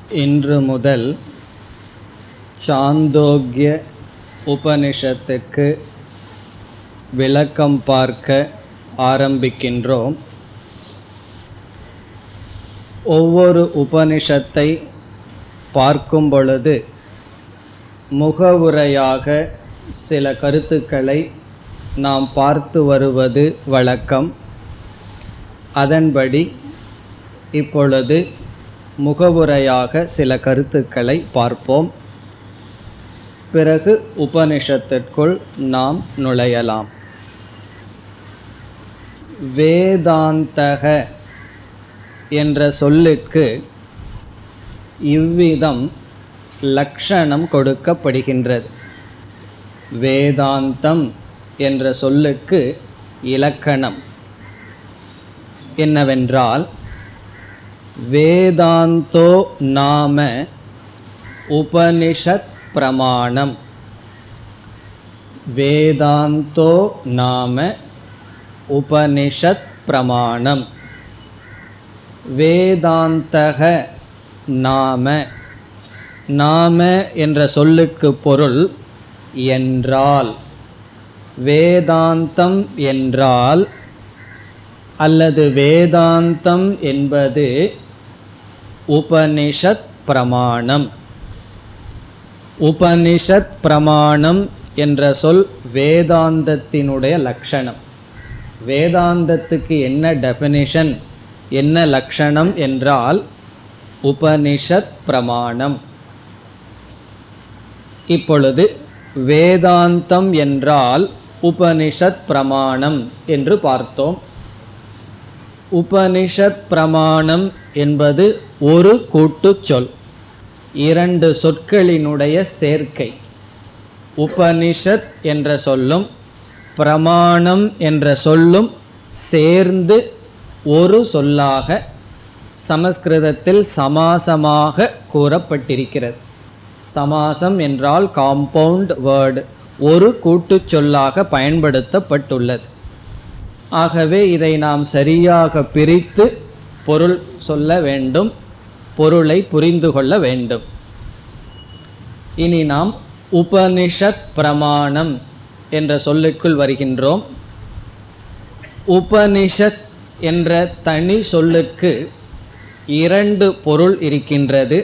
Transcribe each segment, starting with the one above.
இன்று முதல் சாந்தோக்கிய உபனிஷத்துக்கு விளக்கம் பார்க்க ஆரம்பிக்கின்றோம் ஒவ்வொரு உபனிஷத்தை பார்க்கும் பொழுது முகவுரையாக சில கருத்துக்களை நாம் பார்த்து வருவது வழக்கம் அதன்படி இப்பொழுது முகவுரையாக சில கருத்துக்களை பார்ப்போம் பிறகு உபனிஷத்திற்குள் நாம் நுழையலாம் வேதாந்தக என்ற சொல்லுக்கு இவ்விதம் லக்ஷணம் கொடுக்கப்படுகின்றது வேதாந்தம் என்ற சொல்லுக்கு இலக்கணம் என்னவென்றால் வேதாந்தோ நாம உபனிஷத் பிரமாணம் வேதாந்தோ நாம உபனிஷத் பிரமாணம் வேதாந்தக நாம நாம என்ற சொல்லுக்கு பொருள் என்றால் வேதாந்தம் என்றால் அல்லது வேதாந்தம் என்பது உபனிஷத் பிரமாணம் உபனிஷத் பிரமாணம் என்ற சொல் வேதாந்தத்தினுடைய லட்சணம் வேதாந்தத்துக்கு என்ன டெஃபினிஷன் என்ன லட்சணம் என்றால் உபனிஷத் பிரமாணம் இப்பொழுது வேதாந்தம் என்றால் உபனிஷத் பிரமாணம் என்று பார்த்தோம் உபனிஷத் பிரமாணம் என்பது ஒரு கூட்டுச் சொல் இரண்டு சொற்களினுடைய சேர்க்கை உபனிஷத் என்ற சொல்லும் பிரமாணம் என்ற சொல்லும் சேர்ந்து ஒரு சொல்லாக சமஸ்கிருதத்தில் சமாசமாக கூறப்பட்டிருக்கிறது சமாசம் என்றால் காம்பவுண்ட் வேர்டு ஒரு கூட்டுச் சொல்லாக பயன்படுத்தப்பட்டுள்ளது ஆகவே இதை நாம் சரியாக பிரித்து பொருள் சொல்ல வேண்டும் பொருளை புரிந்து கொள்ள வேண்டும் இனி நாம் உபனிஷத் பிரமாணம் என்ற சொல்லுக்குள் வருகின்றோம் உபனிஷத் என்ற தனி சொல்லுக்கு இரண்டு பொருள் இருக்கின்றது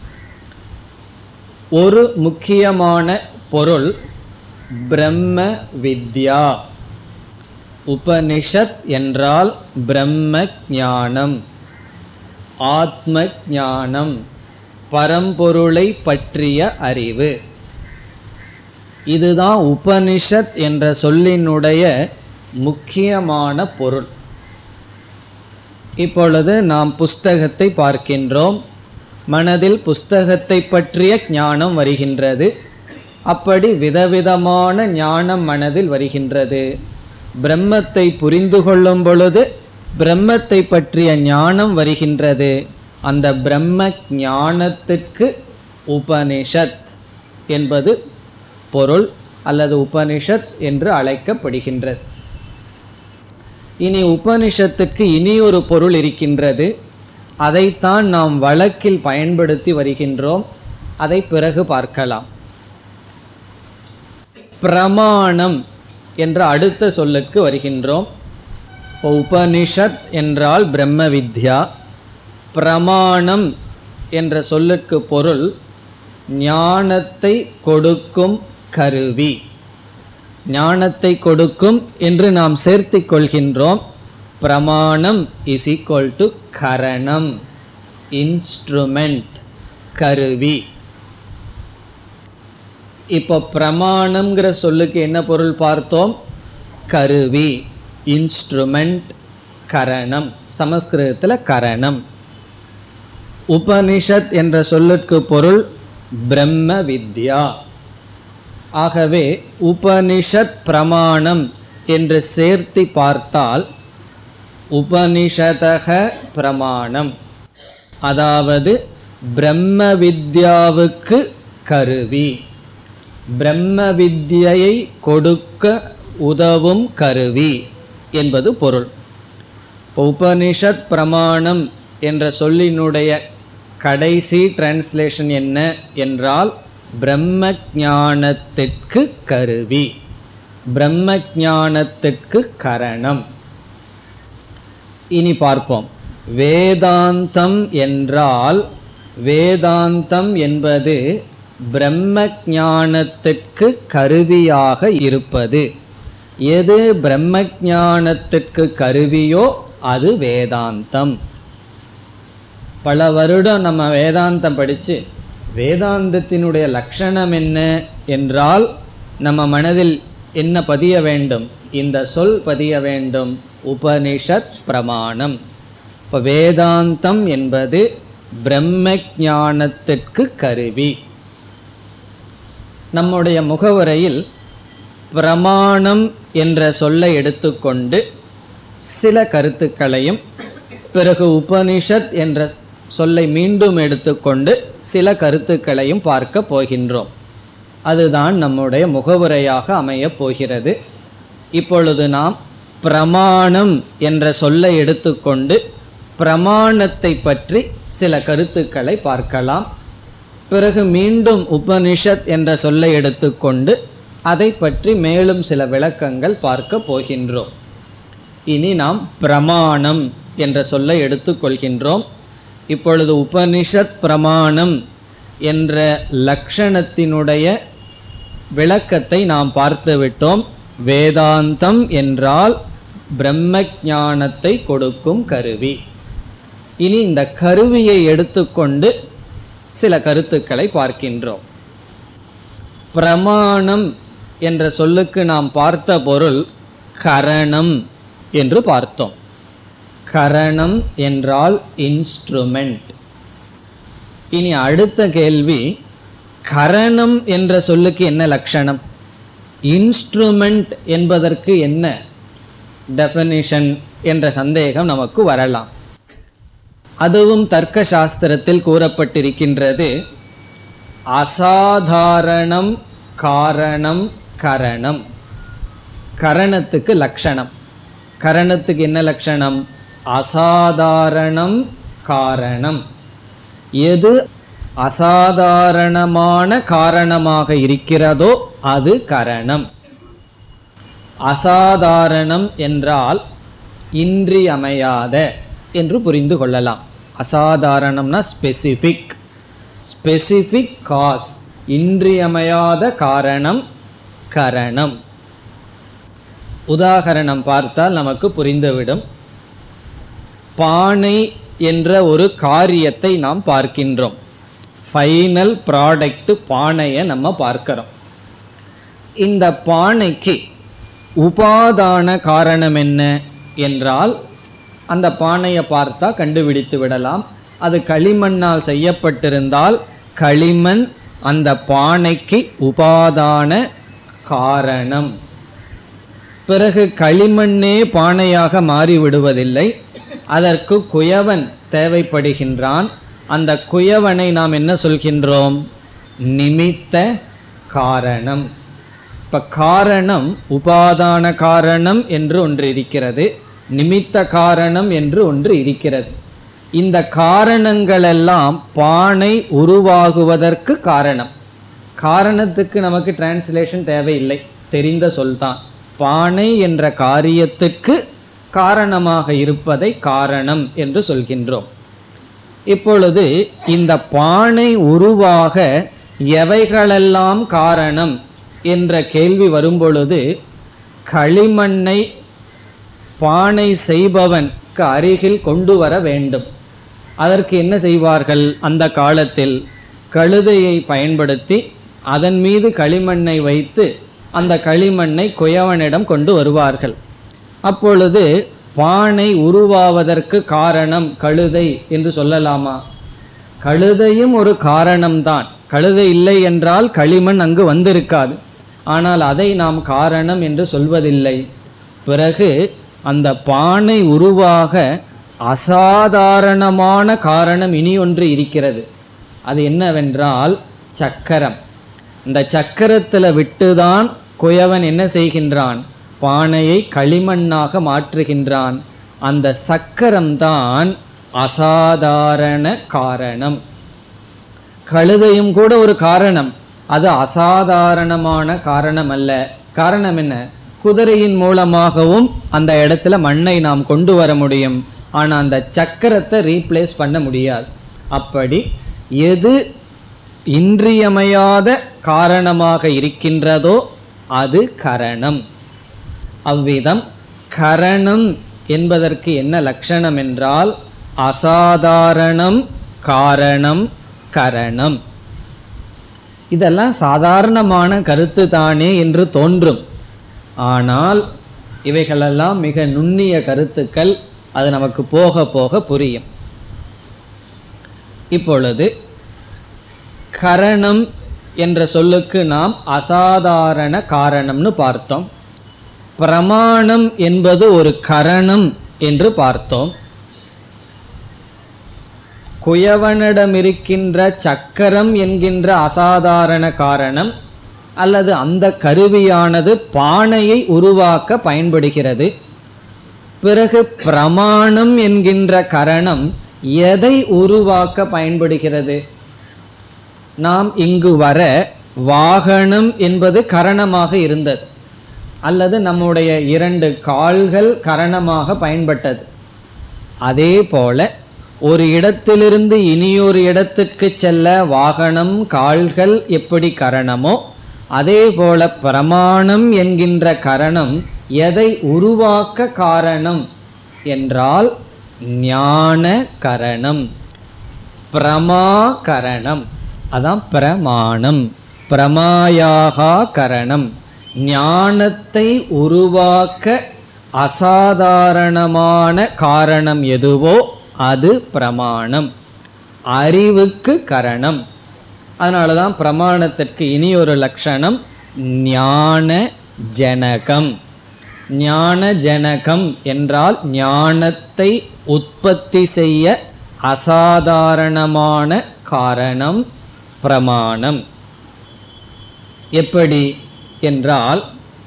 ஒரு முக்கியமான பொருள் பிரம்ம வித்யா உபனிஷத் என்றால் பிரம்ம ஞானம் ஆத்ம ஞானம் பரம்பொருளை பற்றிய அறிவு இதுதான் உபனிஷத் என்ற சொல்லினுடைய முக்கியமான பொருள் இப்பொழுது நாம் புஸ்தகத்தை பார்க்கின்றோம் மனதில் புஸ்தகத்தை பற்றிய ஞானம் வருகின்றது அப்படி விதவிதமான ஞானம் மனதில் வருகின்றது பிரம்மத்தை புரிந்து கொள்ளும் பொழுது பிரம்மத்தை பற்றிய ஞானம் வருகின்றது அந்த பிரம்ம ஞானத்துக்கு உபனிஷத் என்பது பொருள் அல்லது உபனிஷத் என்று அழைக்கப்படுகின்றது இனி உபனிஷத்துக்கு இனி ஒரு பொருள் இருக்கின்றது அதைத்தான் நாம் வழக்கில் பயன்படுத்தி வருகின்றோம் அதை பிறகு பார்க்கலாம் பிரமாணம் என்ற அடுத்த சொல்லுக்கு வருகின்றோம் இப்போ உபனிஷத் என்றால் பிரம்ம வித்யா பிரமாணம் என்ற சொல்லுக்கு பொருள் ஞானத்தை கொடுக்கும் கருவி ஞானத்தை கொடுக்கும் என்று நாம் சேர்த்து கொள்கின்றோம் பிரமாணம் இஸ் ஈக்குவல் டு கரணம் இன்ஸ்ட்ருமெண்ட் கருவி இப்போ பிரமாணம்ங்கிற சொல்லுக்கு என்ன பொருள் பார்த்தோம் கருவி இன்ஸ்ட்ருமெண்ட் கரணம் சமஸ்கிருதத்தில் கரணம் உபனிஷத் என்ற சொல்லுக்கு பொருள் பிரம்ம வித்யா ஆகவே உபனிஷத் பிரமாணம் என்று சேர்த்து பார்த்தால் உபனிஷதக பிரமாணம் அதாவது பிரம்ம வித்யாவுக்கு கருவி பிரம்ம வித்யை கொடுக்க உதவும் கருவி என்பது பொருள் இப்போ உபனிஷத் பிரமாணம் என்ற சொல்லினுடைய கடைசி டிரான்ஸ்லேஷன் என்ன என்றால் பிரம்ம ஞானத்திற்கு கருவி பிரம்ம ஞானத்திற்கு கரணம் இனி பார்ப்போம் வேதாந்தம் என்றால் வேதாந்தம் என்பது பிரம்ம ஞானத்திற்கு கருவியாக இருப்பது எது பிரம்ம ஞானத்திற்கு கருவியோ அது வேதாந்தம் பல வருடம் நம்ம வேதாந்தம் படித்து வேதாந்தத்தினுடைய லட்சணம் என்ன என்றால் நம்ம மனதில் என்ன பதிய வேண்டும் இந்த சொல் பதிய வேண்டும் உபனிஷத் பிரமாணம் இப்போ வேதாந்தம் என்பது பிரம்ம ஞானத்திற்கு கருவி நம்முடைய முகவுரையில் பிரமாணம் என்ற சொல்லை எடுத்துக்கொண்டு சில கருத்துக்களையும் பிறகு உபனிஷத் என்ற சொல்லை மீண்டும் எடுத்துக்கொண்டு சில கருத்துக்களையும் பார்க்க போகின்றோம் அதுதான் நம்முடைய முகவுரையாக அமையப் போகிறது இப்பொழுது நாம் பிரமாணம் என்ற சொல்லை எடுத்துக்கொண்டு பிரமாணத்தை பற்றி சில கருத்துக்களை பார்க்கலாம் பிறகு மீண்டும் உபனிஷத் என்ற சொல்லை எடுத்துக்கொண்டு அதை பற்றி மேலும் சில விளக்கங்கள் பார்க்க போகின்றோம் இனி நாம் பிரமாணம் என்ற சொல்லை எடுத்துக்கொள்கின்றோம் இப்பொழுது உபனிஷத் பிரமாணம் என்ற லக்ஷணத்தினுடைய விளக்கத்தை நாம் பார்த்து விட்டோம் வேதாந்தம் என்றால் பிரம்ம ஞானத்தை கொடுக்கும் கருவி இனி இந்த கருவியை எடுத்துக்கொண்டு சில கருத்துக்களை பார்க்கின்றோம் பிரமாணம் என்ற சொல்லுக்கு நாம் பார்த்த பொருள் கரணம் என்று பார்த்தோம் கரணம் என்றால் இன்ஸ்ட்ருமெண்ட் இனி அடுத்த கேள்வி கரணம் என்ற சொல்லுக்கு என்ன லட்சணம் இன்ஸ்ட்ருமெண்ட் என்பதற்கு என்ன டெஃபனிஷன் என்ற சந்தேகம் நமக்கு வரலாம் அதுவும் தர்க்க சாஸ்திரத்தில் கூறப்பட்டிருக்கின்றது அசாதாரணம் காரணம் கரணம் கரணத்துக்கு லட்சணம் கரணத்துக்கு என்ன லட்சணம் அசாதாரணம் காரணம் எது அசாதாரணமான காரணமாக இருக்கிறதோ அது கரணம் அசாதாரணம் என்றால் இன்றியமையாத என்று புரிந்து கொள்ளலாம் அசாதாரணம்னா ஸ்பெசிஃபிக் ஸ்பெசிஃபிக் காஸ் இன்றியமையாத காரணம் கரணம் உதாகரணம் பார்த்தால் நமக்கு புரிந்துவிடும் பானை என்ற ஒரு காரியத்தை நாம் பார்க்கின்றோம் ஃபைனல் ப்ராடக்ட் பானையை நம்ம பார்க்கிறோம் இந்த பானைக்கு உபாதான காரணம் என்ன என்றால் அந்த பானையை பார்த்தா கண்டுபிடித்து விடலாம் அது களிமண்ணால் செய்யப்பட்டிருந்தால் களிமண் அந்த பானைக்கு உபாதான காரணம் பிறகு களிமண்ணே பானையாக மாறிவிடுவதில்லை அதற்கு குயவன் தேவைப்படுகின்றான் அந்த குயவனை நாம் என்ன சொல்கின்றோம் நிமித்த காரணம் இப்போ காரணம் உபாதான காரணம் என்று ஒன்று இருக்கிறது நிமித்த காரணம் என்று ஒன்று இருக்கிறது இந்த காரணங்களெல்லாம் பானை உருவாகுவதற்கு காரணம் காரணத்துக்கு நமக்கு டிரான்ஸ்லேஷன் தேவையில்லை தெரிந்த சொல்தான் பானை என்ற காரியத்துக்கு காரணமாக இருப்பதை காரணம் என்று சொல்கின்றோம் இப்பொழுது இந்த பானை உருவாக எவைகளெல்லாம் காரணம் என்ற கேள்வி வரும்பொழுது களிமண்ணை பானை செய்பவனுக்கு அருகில் கொண்டு வர வேண்டும் அதற்கு என்ன செய்வார்கள் அந்த காலத்தில் கழுதையை பயன்படுத்தி அதன் மீது களிமண்ணை வைத்து அந்த களிமண்ணை குயவனிடம் கொண்டு வருவார்கள் அப்பொழுது பானை உருவாவதற்கு காரணம் கழுதை என்று சொல்லலாமா கழுதையும் ஒரு காரணம்தான் கழுதை இல்லை என்றால் களிமண் அங்கு வந்திருக்காது ஆனால் அதை நாம் காரணம் என்று சொல்வதில்லை பிறகு அந்த பானை உருவாக அசாதாரணமான காரணம் இனி ஒன்று இருக்கிறது அது என்னவென்றால் சக்கரம் இந்த சக்கரத்தில் விட்டுதான் குயவன் என்ன செய்கின்றான் பானையை களிமண்ணாக மாற்றுகின்றான் அந்த சக்கரம்தான் அசாதாரண காரணம் கழுதையும் கூட ஒரு காரணம் அது அசாதாரணமான காரணம் அல்ல காரணம் என்ன குதிரையின் மூலமாகவும் அந்த இடத்துல மண்ணை நாம் கொண்டு வர முடியும் ஆனால் அந்த சக்கரத்தை ரீப்ளேஸ் பண்ண முடியாது அப்படி எது இன்றியமையாத காரணமாக இருக்கின்றதோ அது கரணம் அவ்விதம் கரணம் என்பதற்கு என்ன லட்சணம் என்றால் அசாதாரணம் காரணம் கரணம் இதெல்லாம் சாதாரணமான கருத்து தானே என்று தோன்றும் ஆனால் இவைகளெல்லாம் மிக நுண்ணிய கருத்துக்கள் அது நமக்கு போக போக புரியும் இப்பொழுது கரணம் என்ற சொல்லுக்கு நாம் அசாதாரண காரணம்னு பார்த்தோம் பிரமாணம் என்பது ஒரு கரணம் என்று பார்த்தோம் குயவனிடம் இருக்கின்ற சக்கரம் என்கின்ற அசாதாரண காரணம் அல்லது அந்த கருவியானது பானையை உருவாக்க பயன்படுகிறது பிறகு பிரமாணம் என்கின்ற கரணம் எதை உருவாக்க பயன்படுகிறது நாம் இங்கு வர வாகனம் என்பது கரணமாக இருந்தது அல்லது நம்முடைய இரண்டு கால்கள் கரணமாக பயன்பட்டது அதே போல ஒரு இடத்திலிருந்து இனியொரு இடத்திற்கு செல்ல வாகனம் கால்கள் எப்படி கரணமோ அதே போல பிரமாணம் என்கின்ற கரணம் எதை உருவாக்க காரணம் என்றால் ஞான கரணம் பிரமாகரணம் அதான் பிரமாணம் பிரமாயாகா கரணம் ஞானத்தை உருவாக்க அசாதாரணமான காரணம் எதுவோ அது பிரமாணம் அறிவுக்கு கரணம் அதனால தான் பிரமாணத்திற்கு இனி ஒரு லட்சணம் ஞான ஜனகம் ஞான ஜனகம் என்றால் ஞானத்தை உற்பத்தி செய்ய அசாதாரணமான காரணம் பிரமாணம் எப்படி என்றால்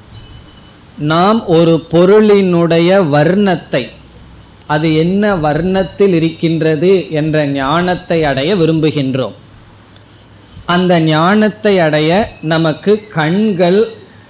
நாம் ஒரு பொருளினுடைய வர்ணத்தை அது என்ன வர்ணத்தில் இருக்கின்றது என்ற ஞானத்தை அடைய விரும்புகின்றோம் அந்த ஞானத்தை அடைய நமக்கு கண்கள்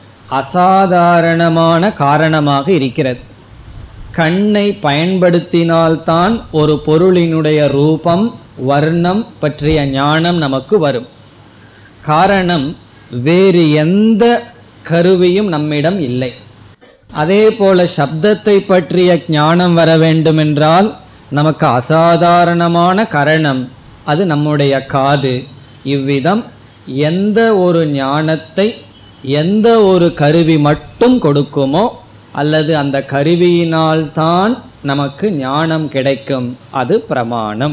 அசாதாரணமான காரணமாக இருக்கிறது கண்ணை பயன்படுத்தினால்தான் ஒரு பொருளினுடைய ரூபம் வர்ணம் பற்றிய ஞானம் நமக்கு வரும் காரணம் வேறு எந்த கருவியும் நம்மிடம் இல்லை அதே போல சப்தத்தை பற்றிய ஞானம் வர வேண்டுமென்றால் நமக்கு அசாதாரணமான கரணம் அது நம்முடைய காது இவ்விதம் எந்த ஒரு ஞானத்தை எந்த ஒரு கருவி மட்டும் கொடுக்குமோ அல்லது அந்த கருவியினால்தான் நமக்கு ஞானம் கிடைக்கும் அது பிரமாணம்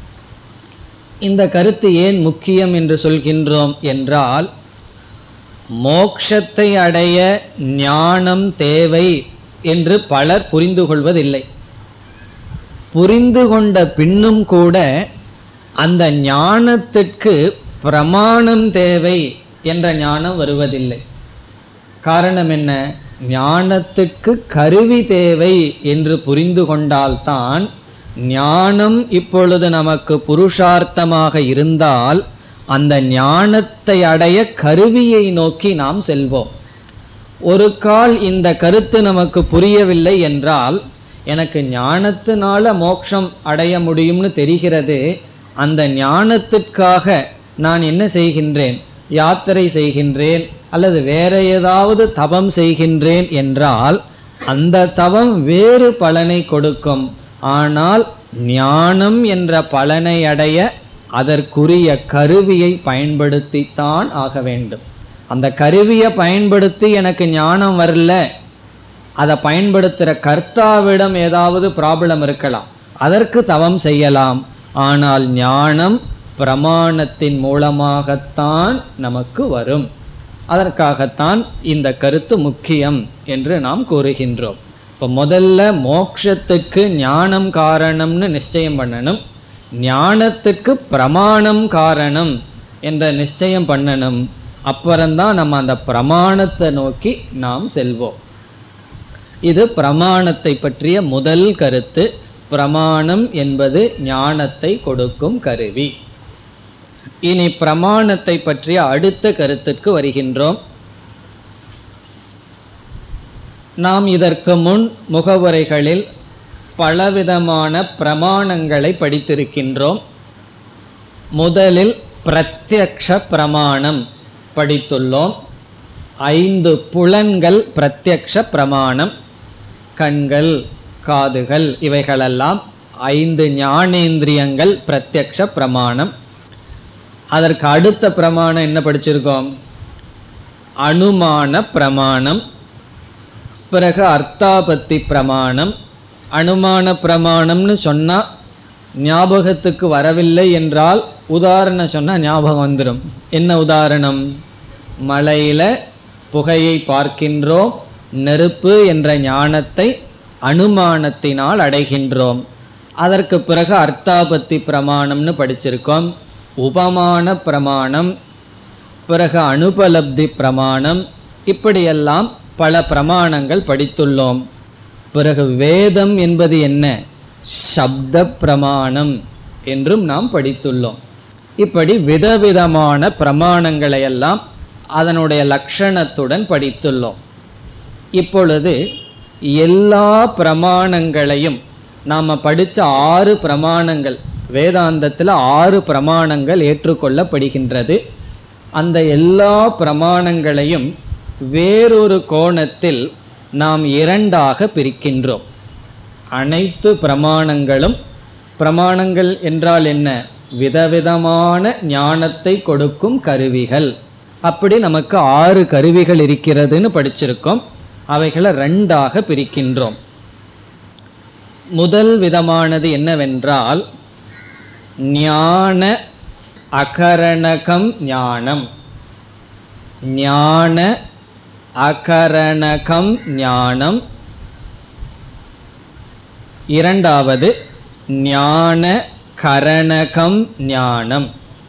இந்த கருத்து ஏன் முக்கியம் என்று சொல்கின்றோம் என்றால் மோக்ஷத்தை அடைய ஞானம் தேவை என்று பலர் புரிந்து கொள்வதில்லை புரிந்து கொண்ட பின்னும் கூட அந்த ஞானத்திற்கு பிரமாணம் தேவை என்ற ஞானம் வருவதில்லை காரணம் என்ன ஞானத்துக்கு கருவி தேவை என்று புரிந்து கொண்டால்தான் ஞானம் இப்பொழுது நமக்கு புருஷார்த்தமாக இருந்தால் அந்த ஞானத்தை அடைய கருவியை நோக்கி நாம் செல்வோம் ஒரு கால் இந்த கருத்து நமக்கு புரியவில்லை என்றால் எனக்கு ஞானத்தினால மோட்சம் அடைய முடியும்னு தெரிகிறது அந்த ஞானத்திற்காக நான் என்ன செய்கின்றேன் யாத்திரை செய்கின்றேன் அல்லது வேற ஏதாவது தவம் செய்கின்றேன் என்றால் அந்த தவம் வேறு பலனை கொடுக்கும் ஆனால் ஞானம் என்ற பலனை அடைய அதற்குரிய கருவியை பயன்படுத்தித்தான் ஆக வேண்டும் அந்த கருவியை பயன்படுத்தி எனக்கு ஞானம் வரல அதை பயன்படுத்துகிற கர்த்தாவிடம் ஏதாவது ப்ராப்ளம் இருக்கலாம் அதற்கு தவம் செய்யலாம் ஆனால் ஞானம் பிரமாணத்தின் மூலமாகத்தான் நமக்கு வரும் அதற்காகத்தான் இந்த கருத்து முக்கியம் என்று நாம் கூறுகின்றோம் இப்போ முதல்ல மோக்ஷத்துக்கு ஞானம் காரணம்னு நிச்சயம் பண்ணணும் ஞானத்துக்கு பிரமாணம் காரணம் என்ற நிச்சயம் பண்ணணும் அப்புறம்தான் நம்ம அந்த பிரமாணத்தை நோக்கி நாம் செல்வோம் இது பிரமாணத்தை பற்றிய முதல் கருத்து பிரமாணம் என்பது ஞானத்தை கொடுக்கும் கருவி இனி பிரமாணத்தை பற்றிய அடுத்த கருத்துக்கு வருகின்றோம் நாம் இதற்கு முன் முகவுரைகளில் பலவிதமான பிரமாணங்களை படித்திருக்கின்றோம் முதலில் பிரத்யக்ஷ பிரமாணம் படித்துள்ளோம் ஐந்து புலன்கள் பிரத்யக்ஷ பிரமாணம் கண்கள் காதுகள் இவைகளெல்லாம் ஐந்து ஞானேந்திரியங்கள் பிரத்யக்ஷ பிரமாணம் அதற்கு அடுத்த பிரமாணம் என்ன படிச்சிருக்கோம் அனுமான பிரமாணம் பிறகு அர்த்தாபத்தி பிரமாணம் அனுமான பிரமாணம்னு சொன்னால் ஞாபகத்துக்கு வரவில்லை என்றால் உதாரணம் சொன்னால் ஞாபகம் வந்துடும் என்ன உதாரணம் மலையில் புகையை பார்க்கின்றோம் நெருப்பு என்ற ஞானத்தை அனுமானத்தினால் அடைகின்றோம் அதற்கு பிறகு அர்த்தாபத்தி பிரமாணம்னு படிச்சிருக்கோம் உபமான பிரமாணம் பிறகு அனுபலப்தி பிரமாணம் இப்படியெல்லாம் பல பிரமாணங்கள் படித்துள்ளோம் பிறகு வேதம் என்பது என்ன சப்த பிரமாணம் என்றும் நாம் படித்துள்ளோம் இப்படி விதவிதமான பிரமாணங்களை எல்லாம் அதனுடைய லட்சணத்துடன் படித்துள்ளோம் இப்பொழுது எல்லா பிரமாணங்களையும் நாம் படித்த ஆறு பிரமாணங்கள் வேதாந்தத்தில் ஆறு பிரமாணங்கள் ஏற்றுக்கொள்ளப்படுகின்றது அந்த எல்லா பிரமாணங்களையும் வேறொரு கோணத்தில் நாம் இரண்டாக பிரிக்கின்றோம் அனைத்து பிரமாணங்களும் பிரமாணங்கள் என்றால் என்ன விதவிதமான ஞானத்தை கொடுக்கும் கருவிகள் அப்படி நமக்கு ஆறு கருவிகள் இருக்கிறதுன்னு படிச்சிருக்கோம் அவைகளை ரெண்டாக பிரிக்கின்றோம் முதல் விதமானது என்னவென்றால் ஞான அகரணகம் ஞானம் ஞான அகரணகம் ஞானம் இரண்டாவது ஞான கரணகம் ஞானம்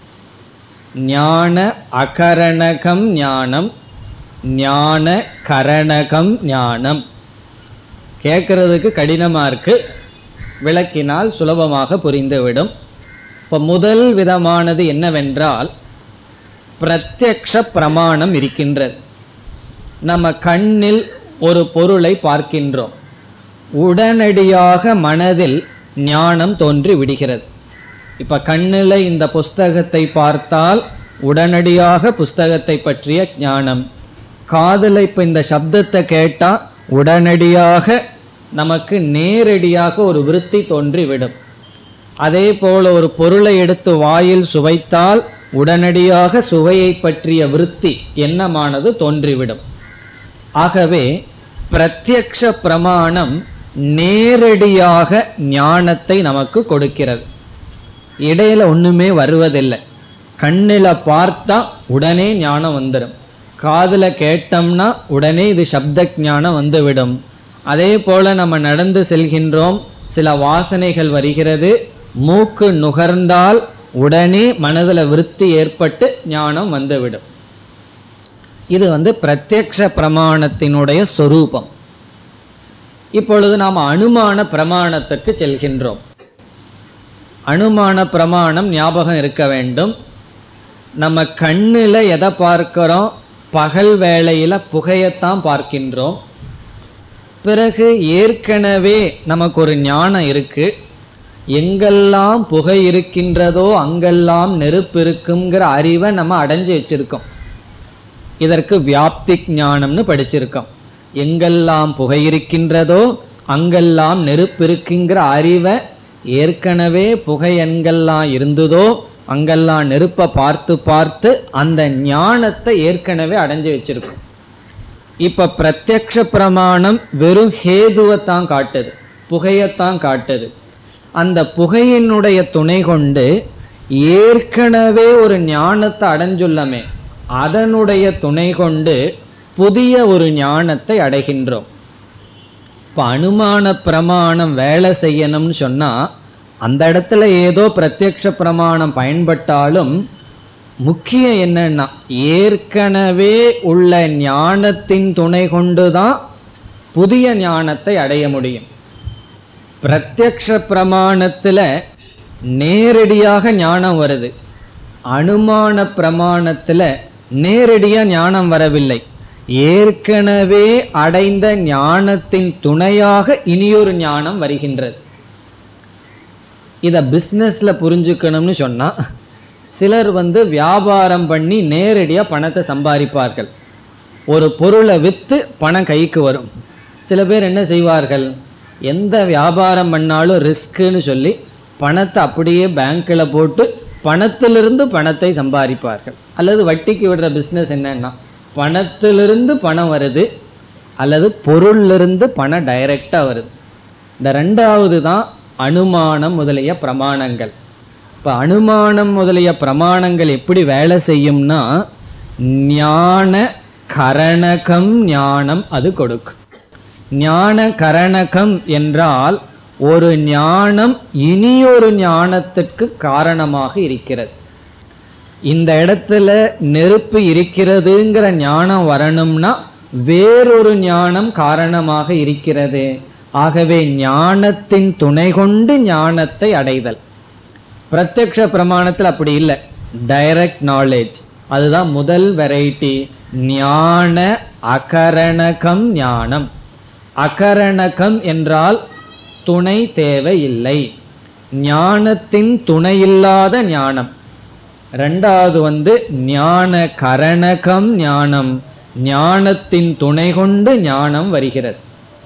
ஞான அகரணகம் ஞானம் ஞான கரணகம் ஞானம் கேட்கறதுக்கு கடினமாக இருக்கு விளக்கினால் சுலபமாக புரிந்துவிடும் இப்போ முதல் விதமானது என்னவென்றால் பிரத்யக்ஷ பிரமாணம் இருக்கின்றது நம்ம கண்ணில் ஒரு பொருளை பார்க்கின்றோம் உடனடியாக மனதில் ஞானம் தோன்றி விடுகிறது இப்போ கண்ணில் இந்த புஸ்தகத்தை பார்த்தால் உடனடியாக புஸ்தகத்தை பற்றிய ஞானம் காதில் இப்போ இந்த சப்தத்தை கேட்டால் உடனடியாக நமக்கு நேரடியாக ஒரு விருத்தி தோன்றிவிடும் அதே போல ஒரு பொருளை எடுத்து வாயில் சுவைத்தால் உடனடியாக சுவையை பற்றிய விருத்தி எண்ணமானது தோன்றிவிடும் ஆகவே பிரத்யக்ஷ பிரமாணம் நேரடியாக ஞானத்தை நமக்கு கொடுக்கிறது இடையில ஒண்ணுமே வருவதில்லை கண்ணில் பார்த்தா உடனே ஞானம் வந்துடும் காதில் கேட்டோம்னா உடனே இது சப்த ஞானம் வந்துவிடும் அதே போல நம்ம நடந்து செல்கின்றோம் சில வாசனைகள் வருகிறது மூக்கு நுகர்ந்தால் உடனே மனதில் விருத்தி ஏற்பட்டு ஞானம் வந்துவிடும் இது வந்து பிரத்யக்ஷ பிரமாணத்தினுடைய சொரூபம் இப்பொழுது நாம் அனுமான பிரமாணத்துக்கு செல்கின்றோம் அனுமான பிரமாணம் ஞாபகம் இருக்க வேண்டும் நம்ம கண்ணில் எதை பார்க்கிறோம் பகல் வேளையில் புகையத்தான் பார்க்கின்றோம் பிறகு ஏற்கனவே நமக்கு ஒரு ஞானம் இருக்கு எங்கெல்லாம் புகை இருக்கின்றதோ அங்கெல்லாம் நெருப்பு இருக்குங்கிற அறிவை நம்ம அடைஞ்சு வச்சிருக்கோம் இதற்கு வியாப்தி ஞானம்னு படிச்சிருக்கோம் எங்கெல்லாம் புகை இருக்கின்றதோ அங்கெல்லாம் நெருப்பு இருக்குங்கிற அறிவை ஏற்கனவே புகை எங்கெல்லாம் இருந்ததோ அங்கெல்லாம் நெருப்பை பார்த்து பார்த்து அந்த ஞானத்தை ஏற்கனவே அடைஞ்சு வச்சிருக்கோம் இப்ப பிரத்யக்ஷ பிரமாணம் வெறும் ஹேதுவைத்தான் காட்டுது புகையத்தான் காட்டுது அந்த புகையினுடைய துணை கொண்டு ஏற்கனவே ஒரு ஞானத்தை அடைஞ்சுள்ளமே அதனுடைய துணை கொண்டு புதிய ஒரு ஞானத்தை அடைகின்றோம் இப்போ அனுமான பிரமாணம் வேலை செய்யணும்னு சொன்னால் அந்த இடத்துல ஏதோ பிரத்யக்ஷ பிரமாணம் பயன்பட்டாலும் முக்கியம் என்னன்னா ஏற்கனவே உள்ள ஞானத்தின் துணை கொண்டு தான் புதிய ஞானத்தை அடைய முடியும் பிரத்யக்ஷ பிரமாணத்தில் நேரடியாக ஞானம் வருது அனுமான பிரமாணத்துல நேரடியா ஞானம் வரவில்லை ஏற்கனவே அடைந்த ஞானத்தின் துணையாக இனியொரு ஞானம் வருகின்றது இதை பிஸ்னஸில் புரிஞ்சுக்கணும்னு சொன்னால் சிலர் வந்து வியாபாரம் பண்ணி நேரடியாக பணத்தை சம்பாதிப்பார்கள் ஒரு பொருளை விற்று பணம் கைக்கு வரும் சில பேர் என்ன செய்வார்கள் எந்த வியாபாரம் பண்ணாலும் ரிஸ்க்குன்னு சொல்லி பணத்தை அப்படியே பேங்க்கில் போட்டு பணத்திலிருந்து பணத்தை சம்பாதிப்பார்கள் அல்லது வட்டிக்கு விடுற பிஸ்னஸ் என்னன்னா பணத்திலிருந்து பணம் வருது அல்லது பொருளிலிருந்து பணம் டைரெக்டாக வருது இந்த ரெண்டாவது தான் அனுமானம் முதலிய பிரமாணங்கள் இப்போ அனுமானம் முதலிய பிரமாணங்கள் எப்படி வேலை செய்யும்னா ஞான கரணகம் ஞானம் அது கொடுக்கும் ஞான கரணகம் என்றால் ஒரு ஞானம் இனியொரு ஞானத்திற்கு காரணமாக இருக்கிறது இந்த இடத்துல நெருப்பு இருக்கிறதுங்கிற ஞானம் வரணும்னா வேறொரு ஞானம் காரணமாக இருக்கிறது ஆகவே ஞானத்தின் துணை கொண்டு ஞானத்தை அடைதல் பிரத்யக்ஷ பிரமாணத்தில் அப்படி இல்லை டைரக்ட் நாலேஜ் அதுதான் முதல் வெரைட்டி ஞான அகரணகம் ஞானம் அகரணகம் என்றால் துணை தேவையில்லை ஞானத்தின் துணையில்லாத ஞானம் ரெண்டாவது வந்து ஞான கரணகம் ஞானம் ஞானத்தின் துணை கொண்டு ஞானம் வருகிறது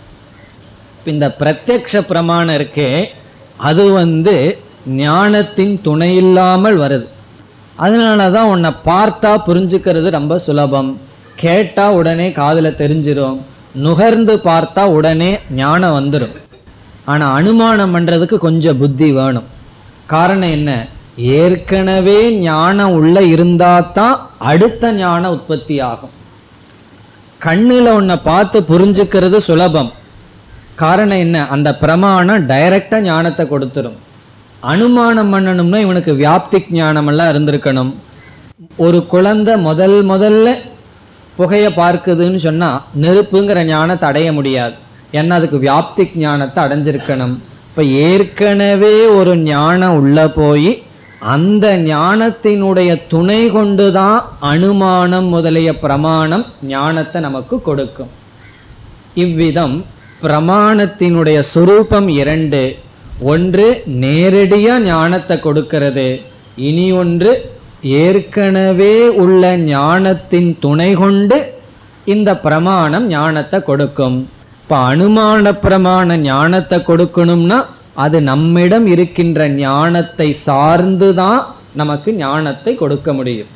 இப்ப இந்த பிரத்யக்ஷ பிரமாணம் இருக்கே அது வந்து ஞானத்தின் துணை இல்லாமல் வருது அதனால தான் உன்னை பார்த்தா புரிஞ்சுக்கிறது ரொம்ப சுலபம் கேட்டால் உடனே காதில் தெரிஞ்சிரும் நுகர்ந்து பார்த்தா உடனே ஞானம் வந்துடும் ஆனால் அனுமானம் பண்ணுறதுக்கு கொஞ்சம் புத்தி வேணும் காரணம் என்ன ஏற்கனவே ஞானம் உள்ள இருந்தால் தான் அடுத்த ஞானம் உற்பத்தி ஆகும் கண்ணில் உன்னை பார்த்து புரிஞ்சுக்கிறது சுலபம் காரணம் என்ன அந்த பிரமாணம் டைரக்டா ஞானத்தை கொடுத்துரும் அனுமானம் பண்ணணும்னா இவனுக்கு வியாப்தி ஞானமெல்லாம் இருந்திருக்கணும் ஒரு குழந்தை முதல் முதல்ல புகையை பார்க்குதுன்னு சொன்னால் நெருப்புங்கிற ஞானத்தை அடைய முடியாது ஏன்னா அதுக்கு வியாப்தி ஞானத்தை அடைஞ்சிருக்கணும் இப்போ ஏற்கனவே ஒரு ஞானம் உள்ள போய் அந்த ஞானத்தினுடைய துணை கொண்டு தான் அனுமானம் முதலிய பிரமாணம் ஞானத்தை நமக்கு கொடுக்கும் இவ்விதம் பிரமாணத்தினுடைய சுரூபம் இரண்டு ஒன்று நேரடியாக ஞானத்தை கொடுக்கிறது இனி ஒன்று ஏற்கனவே உள்ள ஞானத்தின் துணை கொண்டு இந்த பிரமாணம் ஞானத்தை கொடுக்கும் இப்போ அனுமான பிரமாண ஞானத்தை கொடுக்கணும்னா அது நம்மிடம் இருக்கின்ற ஞானத்தை சார்ந்து தான் நமக்கு ஞானத்தை கொடுக்க முடியும்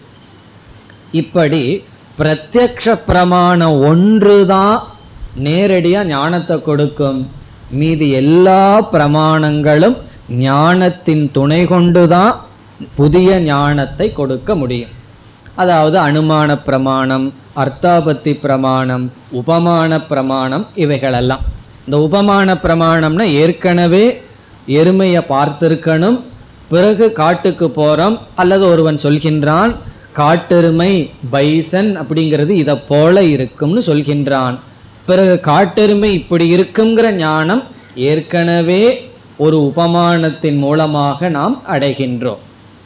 இப்படி பிரத்யக்ஷ பிரமாணம் ஒன்று தான் நேரடியாக ஞானத்தை கொடுக்கும் மீதி எல்லா பிரமாணங்களும் ஞானத்தின் துணை கொண்டு தான் புதிய ஞானத்தை கொடுக்க முடியும் அதாவது அனுமான பிரமாணம் அர்த்தாபத்தி பிரமாணம் உபமான பிரமாணம் இவைகளெல்லாம் இந்த உபமான பிரமாணம்னா ஏற்கனவே எருமையை பார்த்திருக்கணும் பிறகு காட்டுக்கு போகிறோம் அல்லது ஒருவன் சொல்கின்றான் காட்டெருமை பைசன் அப்படிங்கிறது இதை போல இருக்கும்னு சொல்கின்றான் பிறகு காட்டெருமை இப்படி இருக்குங்கிற ஞானம் ஏற்கனவே ஒரு உபமானத்தின் மூலமாக நாம் அடைகின்றோம்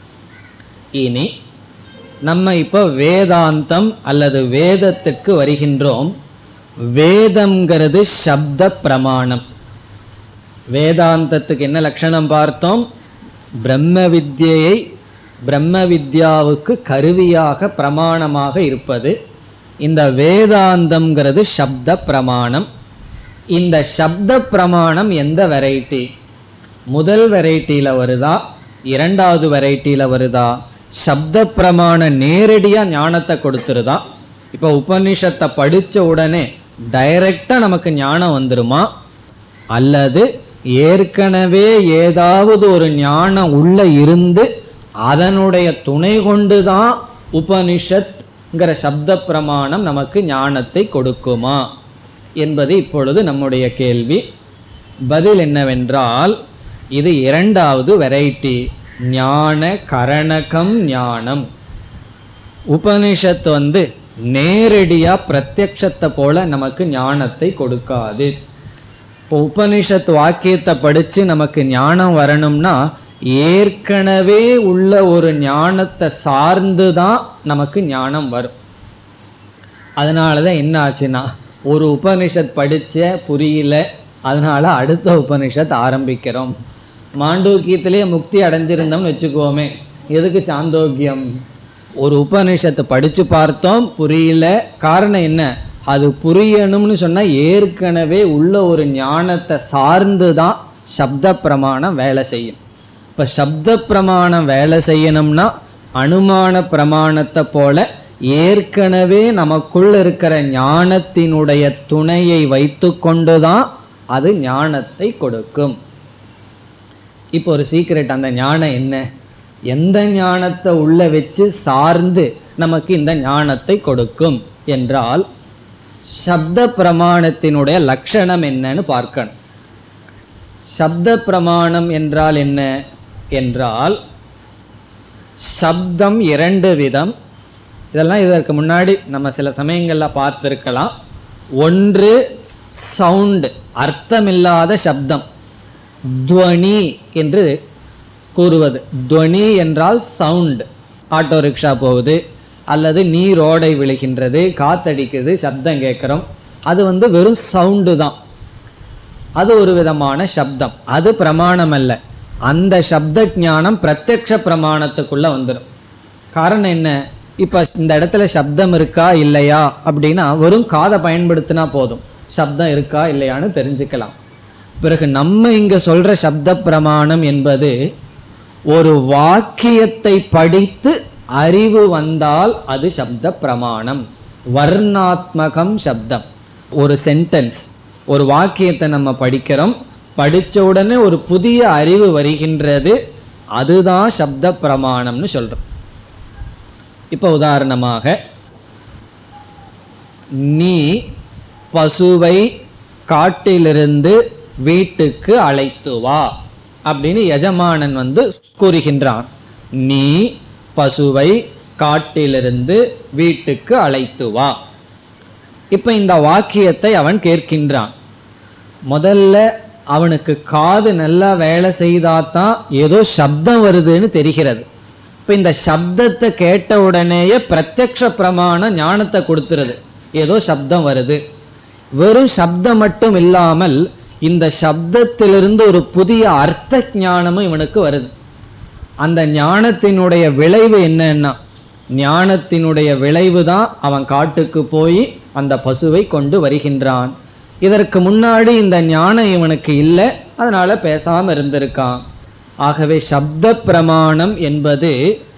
இனி நம்ம இப்போ வேதாந்தம் அல்லது வேதத்துக்கு வருகின்றோம் வேதம்ங்கிறது சப்த பிரமாணம் வேதாந்தத்துக்கு என்ன லட்சணம் பார்த்தோம் பிரம்ம வித்யையை பிரம்ம வித்யாவுக்கு கருவியாக பிரமாணமாக இருப்பது இந்த வேதாந்தம்ங்கிறது சப்த பிரமாணம் இந்த சப்த பிரமாணம் எந்த வெரைட்டி முதல் வெரைட்டியில் வருதா இரண்டாவது வெரைட்டியில் வருதா சப்த பிரமாணம் நேரடியாக ஞானத்தை கொடுத்துருதா இப்போ உபனிஷத்தை படித்த உடனே டைரக்டாக நமக்கு ஞானம் வந்துருமா அல்லது ஏற்கனவே ஏதாவது ஒரு ஞானம் உள்ள இருந்து அதனுடைய துணை கொண்டு தான் உபனிஷத்ங்கிற சப்த பிரமாணம் நமக்கு ஞானத்தை கொடுக்குமா என்பது இப்பொழுது நம்முடைய கேள்வி பதில் என்னவென்றால் இது இரண்டாவது வெரைட்டி ஞான கரணகம் ஞானம் உபனிஷத்து வந்து நேரடியாக பிரத்யக்ஷத்தை போல நமக்கு ஞானத்தை கொடுக்காது இப்போ உபனிஷத் வாக்கியத்தை படித்து நமக்கு ஞானம் வரணும்னா ஏற்கனவே உள்ள ஒரு ஞானத்தை சார்ந்து தான் நமக்கு ஞானம் வரும் அதனால தான் என்ன ஆச்சுன்னா ஒரு உபனிஷத் படிச்ச புரியல அதனால அடுத்த உபனிஷத் ஆரம்பிக்கிறோம் மாண்டூக்கியத்திலேயே முக்தி அடைஞ்சிருந்தோம்னு வச்சுக்குவோமே எதுக்கு சாந்தோக்கியம் ஒரு உபனிஷத்தை படித்து பார்த்தோம் புரியல காரணம் என்ன அது புரியணும்னு சொன்னால் ஏற்கனவே உள்ள ஒரு ஞானத்தை சார்ந்து தான் சப்த பிரமாணம் வேலை செய்யும் இப்போ சப்த பிரமாணம் வேலை செய்யணும்னா அனுமான பிரமாணத்தை போல ஏற்கனவே நமக்குள்ள இருக்கிற ஞானத்தினுடைய துணையை வைத்து கொண்டு தான் அது ஞானத்தை கொடுக்கும் இப்போ ஒரு சீக்ரெட் அந்த ஞானம் என்ன எந்த ஞானத்தை உள்ள வச்சு சார்ந்து நமக்கு இந்த ஞானத்தை கொடுக்கும் என்றால் சப்த பிரமாணத்தினுடைய லட்சணம் என்னன்னு பார்க்கணும் சப்த பிரமாணம் என்றால் என்ன என்றால் சப்தம் இரண்டு விதம் இதெல்லாம் இதற்கு முன்னாடி நம்ம சில சமயங்களில் பார்த்துருக்கலாம் ஒன்று சவுண்டு அர்த்தமில்லாத சப்தம் துவனி என்று கூறுவது துவனி என்றால் சவுண்ட் ஆட்டோ ரிக்ஷா போகுது அல்லது நீர் ஓடை விழுகின்றது காத்தடிக்குது சப்தம் கேட்குறோம் அது வந்து வெறும் சவுண்டு தான் அது ஒரு விதமான சப்தம் அது பிரமாணம் அல்ல அந்த சப்த ஞானம் பிரத்யக்ஷ பிரமாணத்துக்குள்ள வந்துடும் காரணம் என்ன இப்போ இந்த இடத்துல சப்தம் இருக்கா இல்லையா அப்படின்னா வெறும் காதை பயன்படுத்தினா போதும் சப்தம் இருக்கா இல்லையான்னு தெரிஞ்சுக்கலாம் பிறகு நம்ம இங்க சொல்ற சப்த பிரமாணம் என்பது ஒரு வாக்கியத்தை படித்து அறிவு வந்தால் அது சப்த பிரமாணம் வர்ணாத்மகம் சப்தம் ஒரு சென்டென்ஸ் ஒரு வாக்கியத்தை நம்ம படிக்கிறோம் படித்த உடனே ஒரு புதிய அறிவு வருகின்றது அதுதான் சப்த பிரமாணம்னு சொல்றோம் இப்போ உதாரணமாக நீ பசுவை காட்டிலிருந்து வீட்டுக்கு அழைத்து வா அப்படின்னு எஜமானன் வந்து கூறுகின்றான் நீ பசுவை காட்டிலிருந்து வீட்டுக்கு அழைத்து வா இப்போ இந்த வாக்கியத்தை அவன் கேட்கின்றான் முதல்ல அவனுக்கு காது நல்லா வேலை செய்தாதான் ஏதோ சப்தம் வருதுன்னு தெரிகிறது இப்போ இந்த சப்தத்தை கேட்ட உடனேயே பிரத்யக்ஷ பிரமாண ஞானத்தை கொடுத்துருது ஏதோ சப்தம் வருது வெறும் சப்தம் மட்டும் இல்லாமல் இந்த சப்தத்திலிருந்து ஒரு புதிய அர்த்த ஞானமும் இவனுக்கு வருது அந்த ஞானத்தினுடைய விளைவு என்னன்னா ஞானத்தினுடைய விளைவு தான் அவன் காட்டுக்கு போய் அந்த பசுவை கொண்டு வருகின்றான் இதற்கு முன்னாடி இந்த ஞானம் இவனுக்கு இல்லை அதனால பேசாம இருந்திருக்கான் ஆகவே சப்த பிரமாணம் என்பது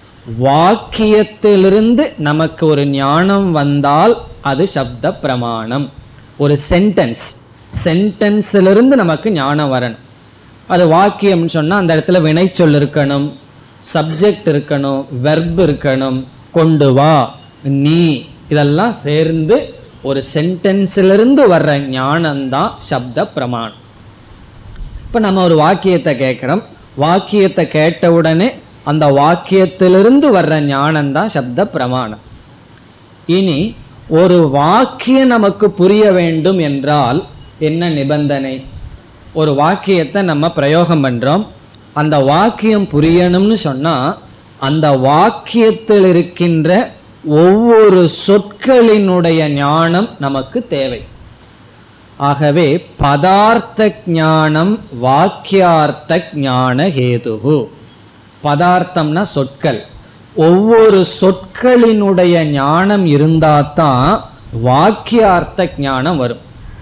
வாக்கியத்திலிருந்து நமக்கு ஒரு ஞானம் வந்தால் அது சப்த பிரமாணம் ஒரு சென்டென்ஸ் சென்டென்ஸிலிருந்து நமக்கு ஞானம் வரணும் அது வாக்கியம்னு சொன்னால் அந்த இடத்துல வினைச்சொல் இருக்கணும் சப்ஜெக்ட் இருக்கணும் வெர்ப் இருக்கணும் கொண்டு வா நீ இதெல்லாம் சேர்ந்து ஒரு சென்டென்ஸிலிருந்து வர்ற ஞானம்தான் சப்த பிரமாணம் இப்போ நம்ம ஒரு வாக்கியத்தை கேட்குறோம் வாக்கியத்தை கேட்ட உடனே அந்த வாக்கியத்திலிருந்து வர்ற ஞானம்தான் சப்த பிரமாணம் இனி ஒரு வாக்கியம் நமக்கு புரிய வேண்டும் என்றால் என்ன நிபந்தனை ஒரு வாக்கியத்தை நம்ம பிரயோகம் பண்ணுறோம் அந்த வாக்கியம் புரியணும்னு சொன்னால் அந்த வாக்கியத்தில் இருக்கின்ற ஒவ்வொரு சொற்களினுடைய ஞானம் நமக்கு தேவை ஆகவே பதார்த்த ஞானம் வாக்கியார்த்த ஞான ஹேதுகு பதார்த்தம்னா சொற்கள் ஒவ்வொரு சொற்களினுடைய ஞானம் இருந்தாதான் வாக்கியார்த்த ஞானம் வரும்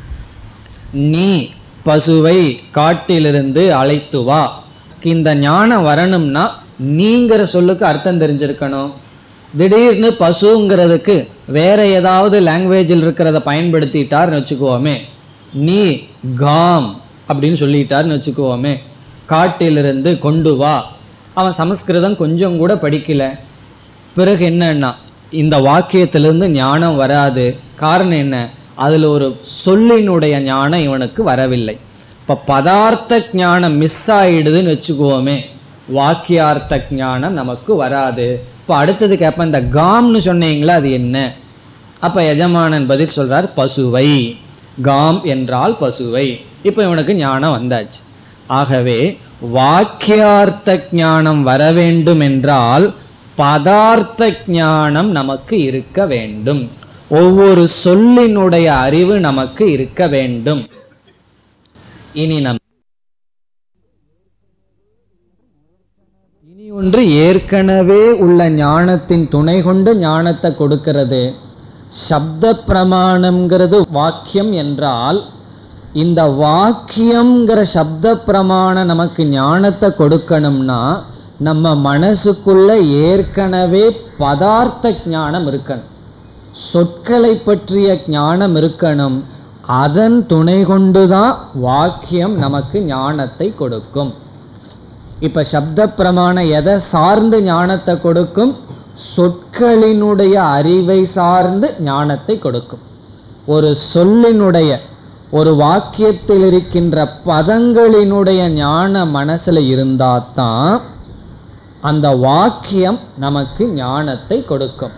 நீ பசுவை காட்டிலிருந்து அழைத்து வா இந்த ஞானம் வரணும்னா நீங்கிற சொல்லுக்கு அர்த்தம் தெரிஞ்சிருக்கணும் திடீர்னு பசுங்கிறதுக்கு வேற ஏதாவது லாங்குவேஜில் இருக்கிறத பயன்படுத்திட்டார்னு வச்சுக்குவோமே நீ காம் அப்படின்னு சொல்லிட்டார்னு வச்சுக்குவோமே காட்டிலிருந்து கொண்டு வா அவன் சமஸ்கிருதம் கொஞ்சம் கூட படிக்கல பிறகு என்னன்னா இந்த வாக்கியத்திலிருந்து ஞானம் வராது காரணம் என்ன அதில் ஒரு சொல்லினுடைய ஞானம் இவனுக்கு வரவில்லை இப்போ பதார்த்த ஞானம் மிஸ் ஆயிடுதுன்னு வச்சுக்குவோமே வாக்கியார்த்த ஞானம் நமக்கு வராது இப்போ அடுத்தது கேட்பேன் இந்த காம்னு சொன்னீங்களா அது என்ன அப்போ எஜமானன் பதில் சொல்றார் பசுவை காம் என்றால் பசுவை இப்போ இவனுக்கு ஞானம் வந்தாச்சு ஆகவே வாக்கியார்த்த ஞானம் வர வேண்டும் என்றால் பதார்த்த ஞானம் நமக்கு இருக்க வேண்டும் ஒவ்வொரு சொல்லினுடைய அறிவு நமக்கு இருக்க வேண்டும் இனி நம் இனி ஒன்று ஏற்கனவே உள்ள ஞானத்தின் துணை கொண்டு ஞானத்தை கொடுக்கிறது சப்த பிரமாணம்ங்கிறது வாக்கியம் என்றால் இந்த வாக்கியம்ங்கிற சப்த பிரமாணம் நமக்கு ஞானத்தை கொடுக்கணும்னா நம்ம மனசுக்குள்ள ஏற்கனவே பதார்த்த ஞானம் இருக்கணும் சொற்களை பற்றிய ஞானம் இருக்கணும் அதன் துணை கொண்டுதான் வாக்கியம் நமக்கு ஞானத்தை கொடுக்கும் இப்ப சப்த பிரமாணம் எதை சார்ந்து ஞானத்தை கொடுக்கும் சொற்களினுடைய அறிவை சார்ந்து ஞானத்தை கொடுக்கும் ஒரு சொல்லினுடைய ஒரு வாக்கியத்தில் இருக்கின்ற பதங்களினுடைய ஞான மனசுல இருந்தாதான் அந்த வாக்கியம் நமக்கு ஞானத்தை கொடுக்கும்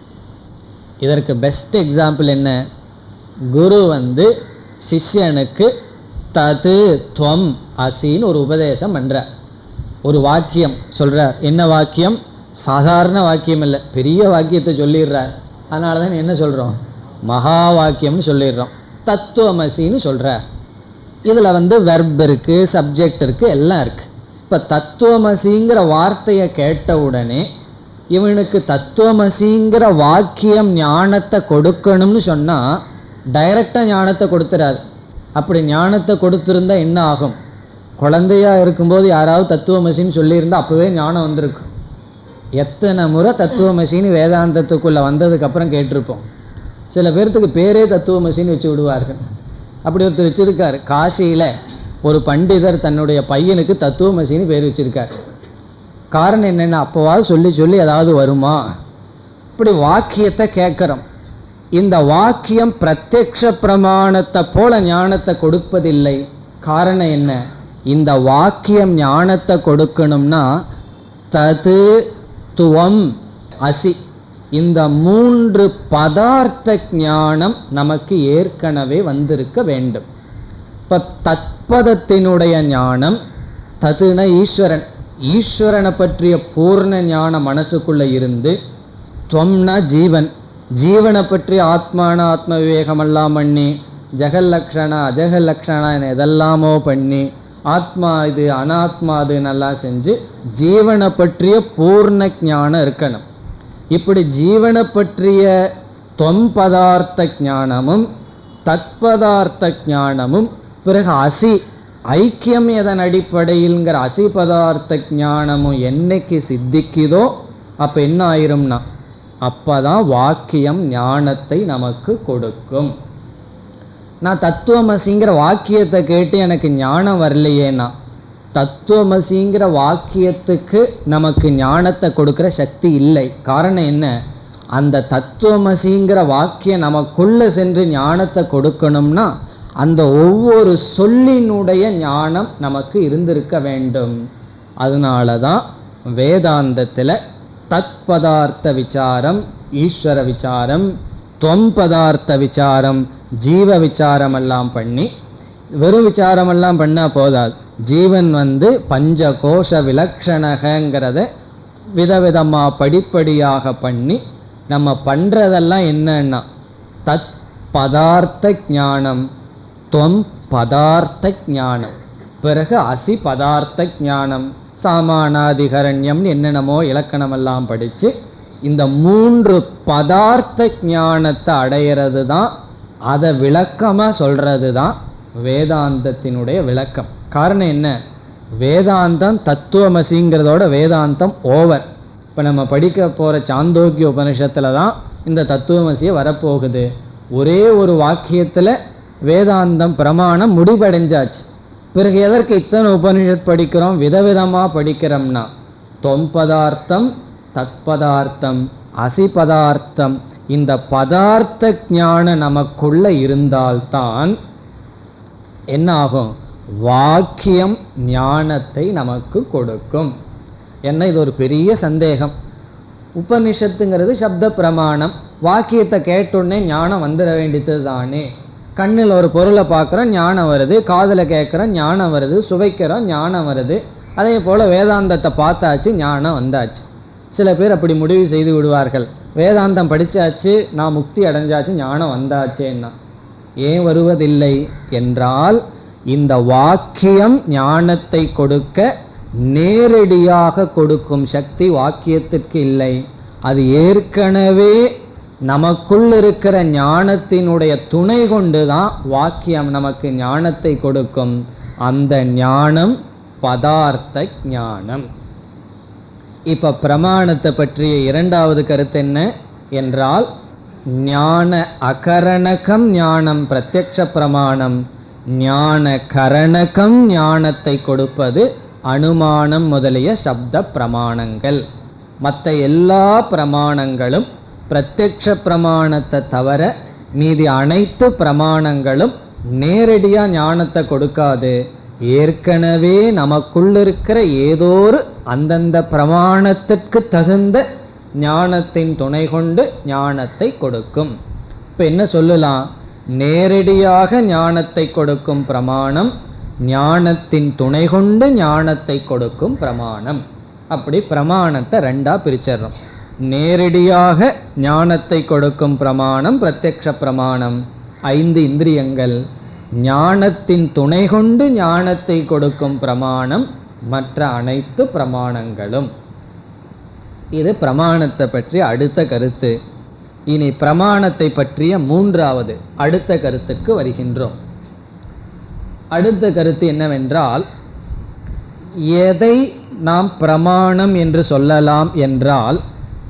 இதற்கு பெஸ்ட் எக்ஸாம்பிள் என்ன குரு வந்து சிஷ்யனுக்கு தது துவம் அசின்னு ஒரு உபதேசம் பண்றார் ஒரு வாக்கியம் சொல்றார் என்ன வாக்கியம் சாதாரண வாக்கியம் இல்லை பெரிய வாக்கியத்தை சொல்லிடுறார் அதனால தான் என்ன சொல்கிறோம் மகா வாக்கியம்னு சொல்லிடுறோம் தத்துவமசின்னு சொல்கிறார் இதில் வந்து வெர்ப் இருக்குது சப்ஜெக்ட் இருக்குது எல்லாம் இருக்குது இப்போ தத்துவமசிங்கிற வார்த்தையை கேட்ட உடனே இவனுக்கு தத்துவமசிங்கிற வாக்கியம் ஞானத்தை கொடுக்கணும்னு சொன்னால் டைரக்டாக ஞானத்தை கொடுத்துறாரு அப்படி ஞானத்தை கொடுத்துருந்தா என்ன ஆகும் குழந்தையா இருக்கும்போது யாராவது தத்துவமசின்னு சொல்லியிருந்தா அப்போவே ஞானம் வந்திருக்கும் எத்தனை முறை தத்துவமசின்னு வேதாந்தத்துக்குள்ளே வந்ததுக்கப்புறம் கேட்டிருப்போம் சில பேர்த்துக்கு பேரே தத்துவமசின்னு வச்சு விடுவார்கள் அப்படி ஒருத்தர் வச்சிருக்காரு காசியில் ஒரு பண்டிதர் தன்னுடைய பையனுக்கு தத்துவமசின்னு பேர் வச்சிருக்கார் காரணம் என்னென்ன அப்போவாவது சொல்லி சொல்லி ஏதாவது வருமா இப்படி வாக்கியத்தை கேட்குறோம் இந்த வாக்கியம் பிரத்யக்ஷ பிரமாணத்தை போல ஞானத்தை கொடுப்பதில்லை காரணம் என்ன இந்த வாக்கியம் ஞானத்தை கொடுக்கணும்னா தது துவம் அசி இந்த மூன்று பதார்த்த ஞானம் நமக்கு ஏற்கனவே வந்திருக்க வேண்டும் இப்போ தத்பதத்தினுடைய ஞானம் ததுன ஈஸ்வரன் ஈஸ்வரனை பற்றிய பூர்ண ஞானம் மனசுக்குள்ள இருந்து துவம்னா ஜீவன் ஜீவனை பற்றி ஆத்மான ஆத்ம விவேகமெல்லாம் பண்ணி ஜெகல்லக்ஷணா அஜகல்லக்ஷணா என எதெல்லாமோ பண்ணி ஆத்மா இது அனாத்மா இது நல்லா செஞ்சு ஜீவனை பற்றிய பூர்ண ஞானம் இருக்கணும் இப்படி ஜீவனை பற்றிய தொம் பதார்த்த ஞானமும் தத்பதார்த்த ஞானமும் பிறகு அசி ஐக்கியம் எதன் அடிப்படையில்ங்கிற அசி பதார்த்த ஞானமும் என்னைக்கு சித்திக்குதோ அப்போ என்ன ஆயிரும்னா அப்பதான் வாக்கியம் ஞானத்தை நமக்கு கொடுக்கும் நான் தத்துவமசிங்கிற வாக்கியத்தை கேட்டு எனக்கு ஞானம் வரலையேனா தத்துவமசிங்கிற வாக்கியத்துக்கு நமக்கு ஞானத்தை கொடுக்கிற சக்தி இல்லை காரணம் என்ன அந்த தத்துவமசிங்கிற வாக்கியம் நமக்குள்ள சென்று ஞானத்தை கொடுக்கணும்னா அந்த ஒவ்வொரு சொல்லினுடைய ஞானம் நமக்கு இருந்திருக்க வேண்டும் அதனால தான் வேதாந்தத்தில் தத்பதார்த்த விசாரம் ஈஸ்வர விசாரம் தொம் பதார்த்த விசாரம் ஜீவ விசாரம் எல்லாம் பண்ணி வெறும் விசாரமெல்லாம் பண்ணால் போதாது ஜீவன் வந்து பஞ்ச கோஷ விலக்ஷணகங்கிறத விதவிதமாக படிப்படியாக பண்ணி நம்ம பண்ணுறதெல்லாம் என்னன்னா தத் பதார்த்த ஞானம் தொம் பதார்த்த ஞானம் பிறகு அசி பதார்த்த ஞானம் சாமானாதிகரண்யம்னு என்னென்னமோ இலக்கணமெல்லாம் படித்து இந்த மூன்று பதார்த்த ஞானத்தை அடையிறது தான் அதை விளக்கமாக சொல்கிறது தான் வேதாந்தத்தினுடைய விளக்கம் காரணம் என்ன வேதாந்தம் தத்துவமசிங்கிறதோட வேதாந்தம் ஓவர் இப்போ நம்ம படிக்க போகிற சாந்தோக்கிய உபனிஷத்தில் தான் இந்த தத்துவமசியை வரப்போகுது ஒரே ஒரு வாக்கியத்தில் வேதாந்தம் பிரமாணம் முடிவடைஞ்சாச்சு பிறகு எதற்கு இத்தனை உபனிஷத் படிக்கிறோம் விதவிதமாக படிக்கிறோம்னா தொம் பதார்த்தம் தத்பதார்த்தம் அசி பதார்த்தம் இந்த பதார்த்த ஞானம் நமக்குள்ள இருந்தால்தான் என்ன ஆகும் வாக்கியம் ஞானத்தை நமக்கு கொடுக்கும் என்ன இது ஒரு பெரிய சந்தேகம் உபனிஷத்துங்கிறது சப்த பிரமாணம் வாக்கியத்தை கேட்டோடனே ஞானம் வந்துட வேண்டியது தானே கண்ணில் ஒரு பொருளை பார்க்குறோம் ஞானம் வருது காதில் கேட்குறோம் ஞானம் வருது சுவைக்கிறோம் ஞானம் வருது அதே போல் வேதாந்தத்தை பார்த்தாச்சு ஞானம் வந்தாச்சு சில பேர் அப்படி முடிவு செய்து விடுவார்கள் வேதாந்தம் படித்தாச்சு நான் முக்தி அடைஞ்சாச்சு ஞானம் வந்தாச்சேன்னா ஏன் வருவதில்லை என்றால் இந்த வாக்கியம் ஞானத்தை கொடுக்க நேரடியாக கொடுக்கும் சக்தி வாக்கியத்திற்கு இல்லை அது ஏற்கனவே நமக்குள் இருக்கிற ஞானத்தினுடைய துணை கொண்டு தான் வாக்கியம் நமக்கு ஞானத்தை கொடுக்கும் அந்த ஞானம் பதார்த்த ஞானம் இப்போ பிரமாணத்தை பற்றிய இரண்டாவது கருத்து என்ன என்றால் ஞான அகரணகம் ஞானம் பிரத்யக்ஷ பிரமாணம் ஞான கரணகம் ஞானத்தை கொடுப்பது அனுமானம் முதலிய சப்த பிரமாணங்கள் மற்ற எல்லா பிரமாணங்களும் பிரத்யக்ஷ பிரமாணத்தை தவிர மீதி அனைத்து பிரமாணங்களும் நேரடியாக ஞானத்தை கொடுக்காது ஏற்கனவே நமக்குள்ள இருக்கிற ஏதோ ஒரு அந்தந்த பிரமாணத்திற்கு தகுந்த ஞானத்தின் துணை கொண்டு ஞானத்தை கொடுக்கும் இப்போ என்ன சொல்லலாம் நேரடியாக ஞானத்தை கொடுக்கும் பிரமாணம் ஞானத்தின் துணை கொண்டு ஞானத்தை கொடுக்கும் பிரமாணம் அப்படி பிரமாணத்தை ரெண்டா பிரிச்சிடுறோம் நேரடியாக ஞானத்தை கொடுக்கும் பிரமாணம் பிரத்யக்ஷ பிரமாணம் ஐந்து இந்திரியங்கள் ஞானத்தின் துணை கொண்டு ஞானத்தை கொடுக்கும் பிரமாணம் மற்ற அனைத்து பிரமாணங்களும் இது பிரமாணத்தை பற்றிய அடுத்த கருத்து இனி பிரமாணத்தை பற்றிய மூன்றாவது அடுத்த கருத்துக்கு வருகின்றோம் அடுத்த கருத்து என்னவென்றால் எதை நாம் பிரமாணம் என்று சொல்லலாம் என்றால்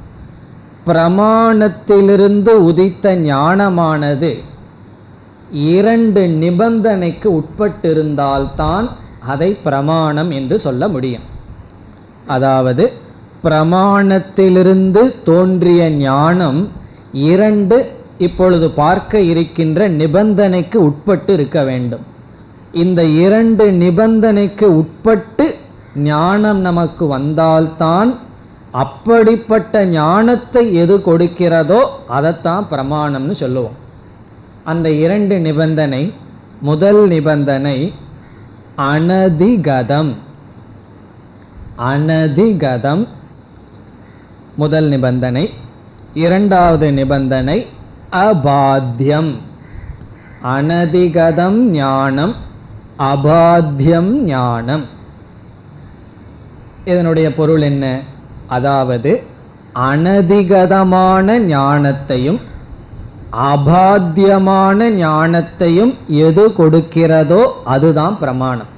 பிரமாணத்திலிருந்து உதித்த ஞானமானது இரண்டு நிபந்தனைக்கு உட்பட்டிருந்தால்தான் அதை பிரமாணம் என்று சொல்ல முடியும் அதாவது பிரமாணத்திலிருந்து தோன்றிய ஞானம் இரண்டு இப்பொழுது பார்க்க இருக்கின்ற நிபந்தனைக்கு உட்பட்டு இருக்க வேண்டும் இந்த இரண்டு நிபந்தனைக்கு உட்பட்டு ஞானம் நமக்கு வந்தால்தான் அப்படிப்பட்ட ஞானத்தை எது கொடுக்கிறதோ அதைத்தான் பிரமாணம்னு சொல்லுவோம் அந்த இரண்டு நிபந்தனை முதல் நிபந்தனை அனதிகதம் அனதிகதம் முதல் நிபந்தனை இரண்டாவது நிபந்தனை அபாத்தியம் அனதிகதம் ஞானம் அபாத்தியம் ஞானம் இதனுடைய பொருள் என்ன அதாவது அனதிகதமான ஞானத்தையும் அபாத்தியமான ஞானத்தையும் எது கொடுக்கிறதோ அதுதான் பிரமாணம்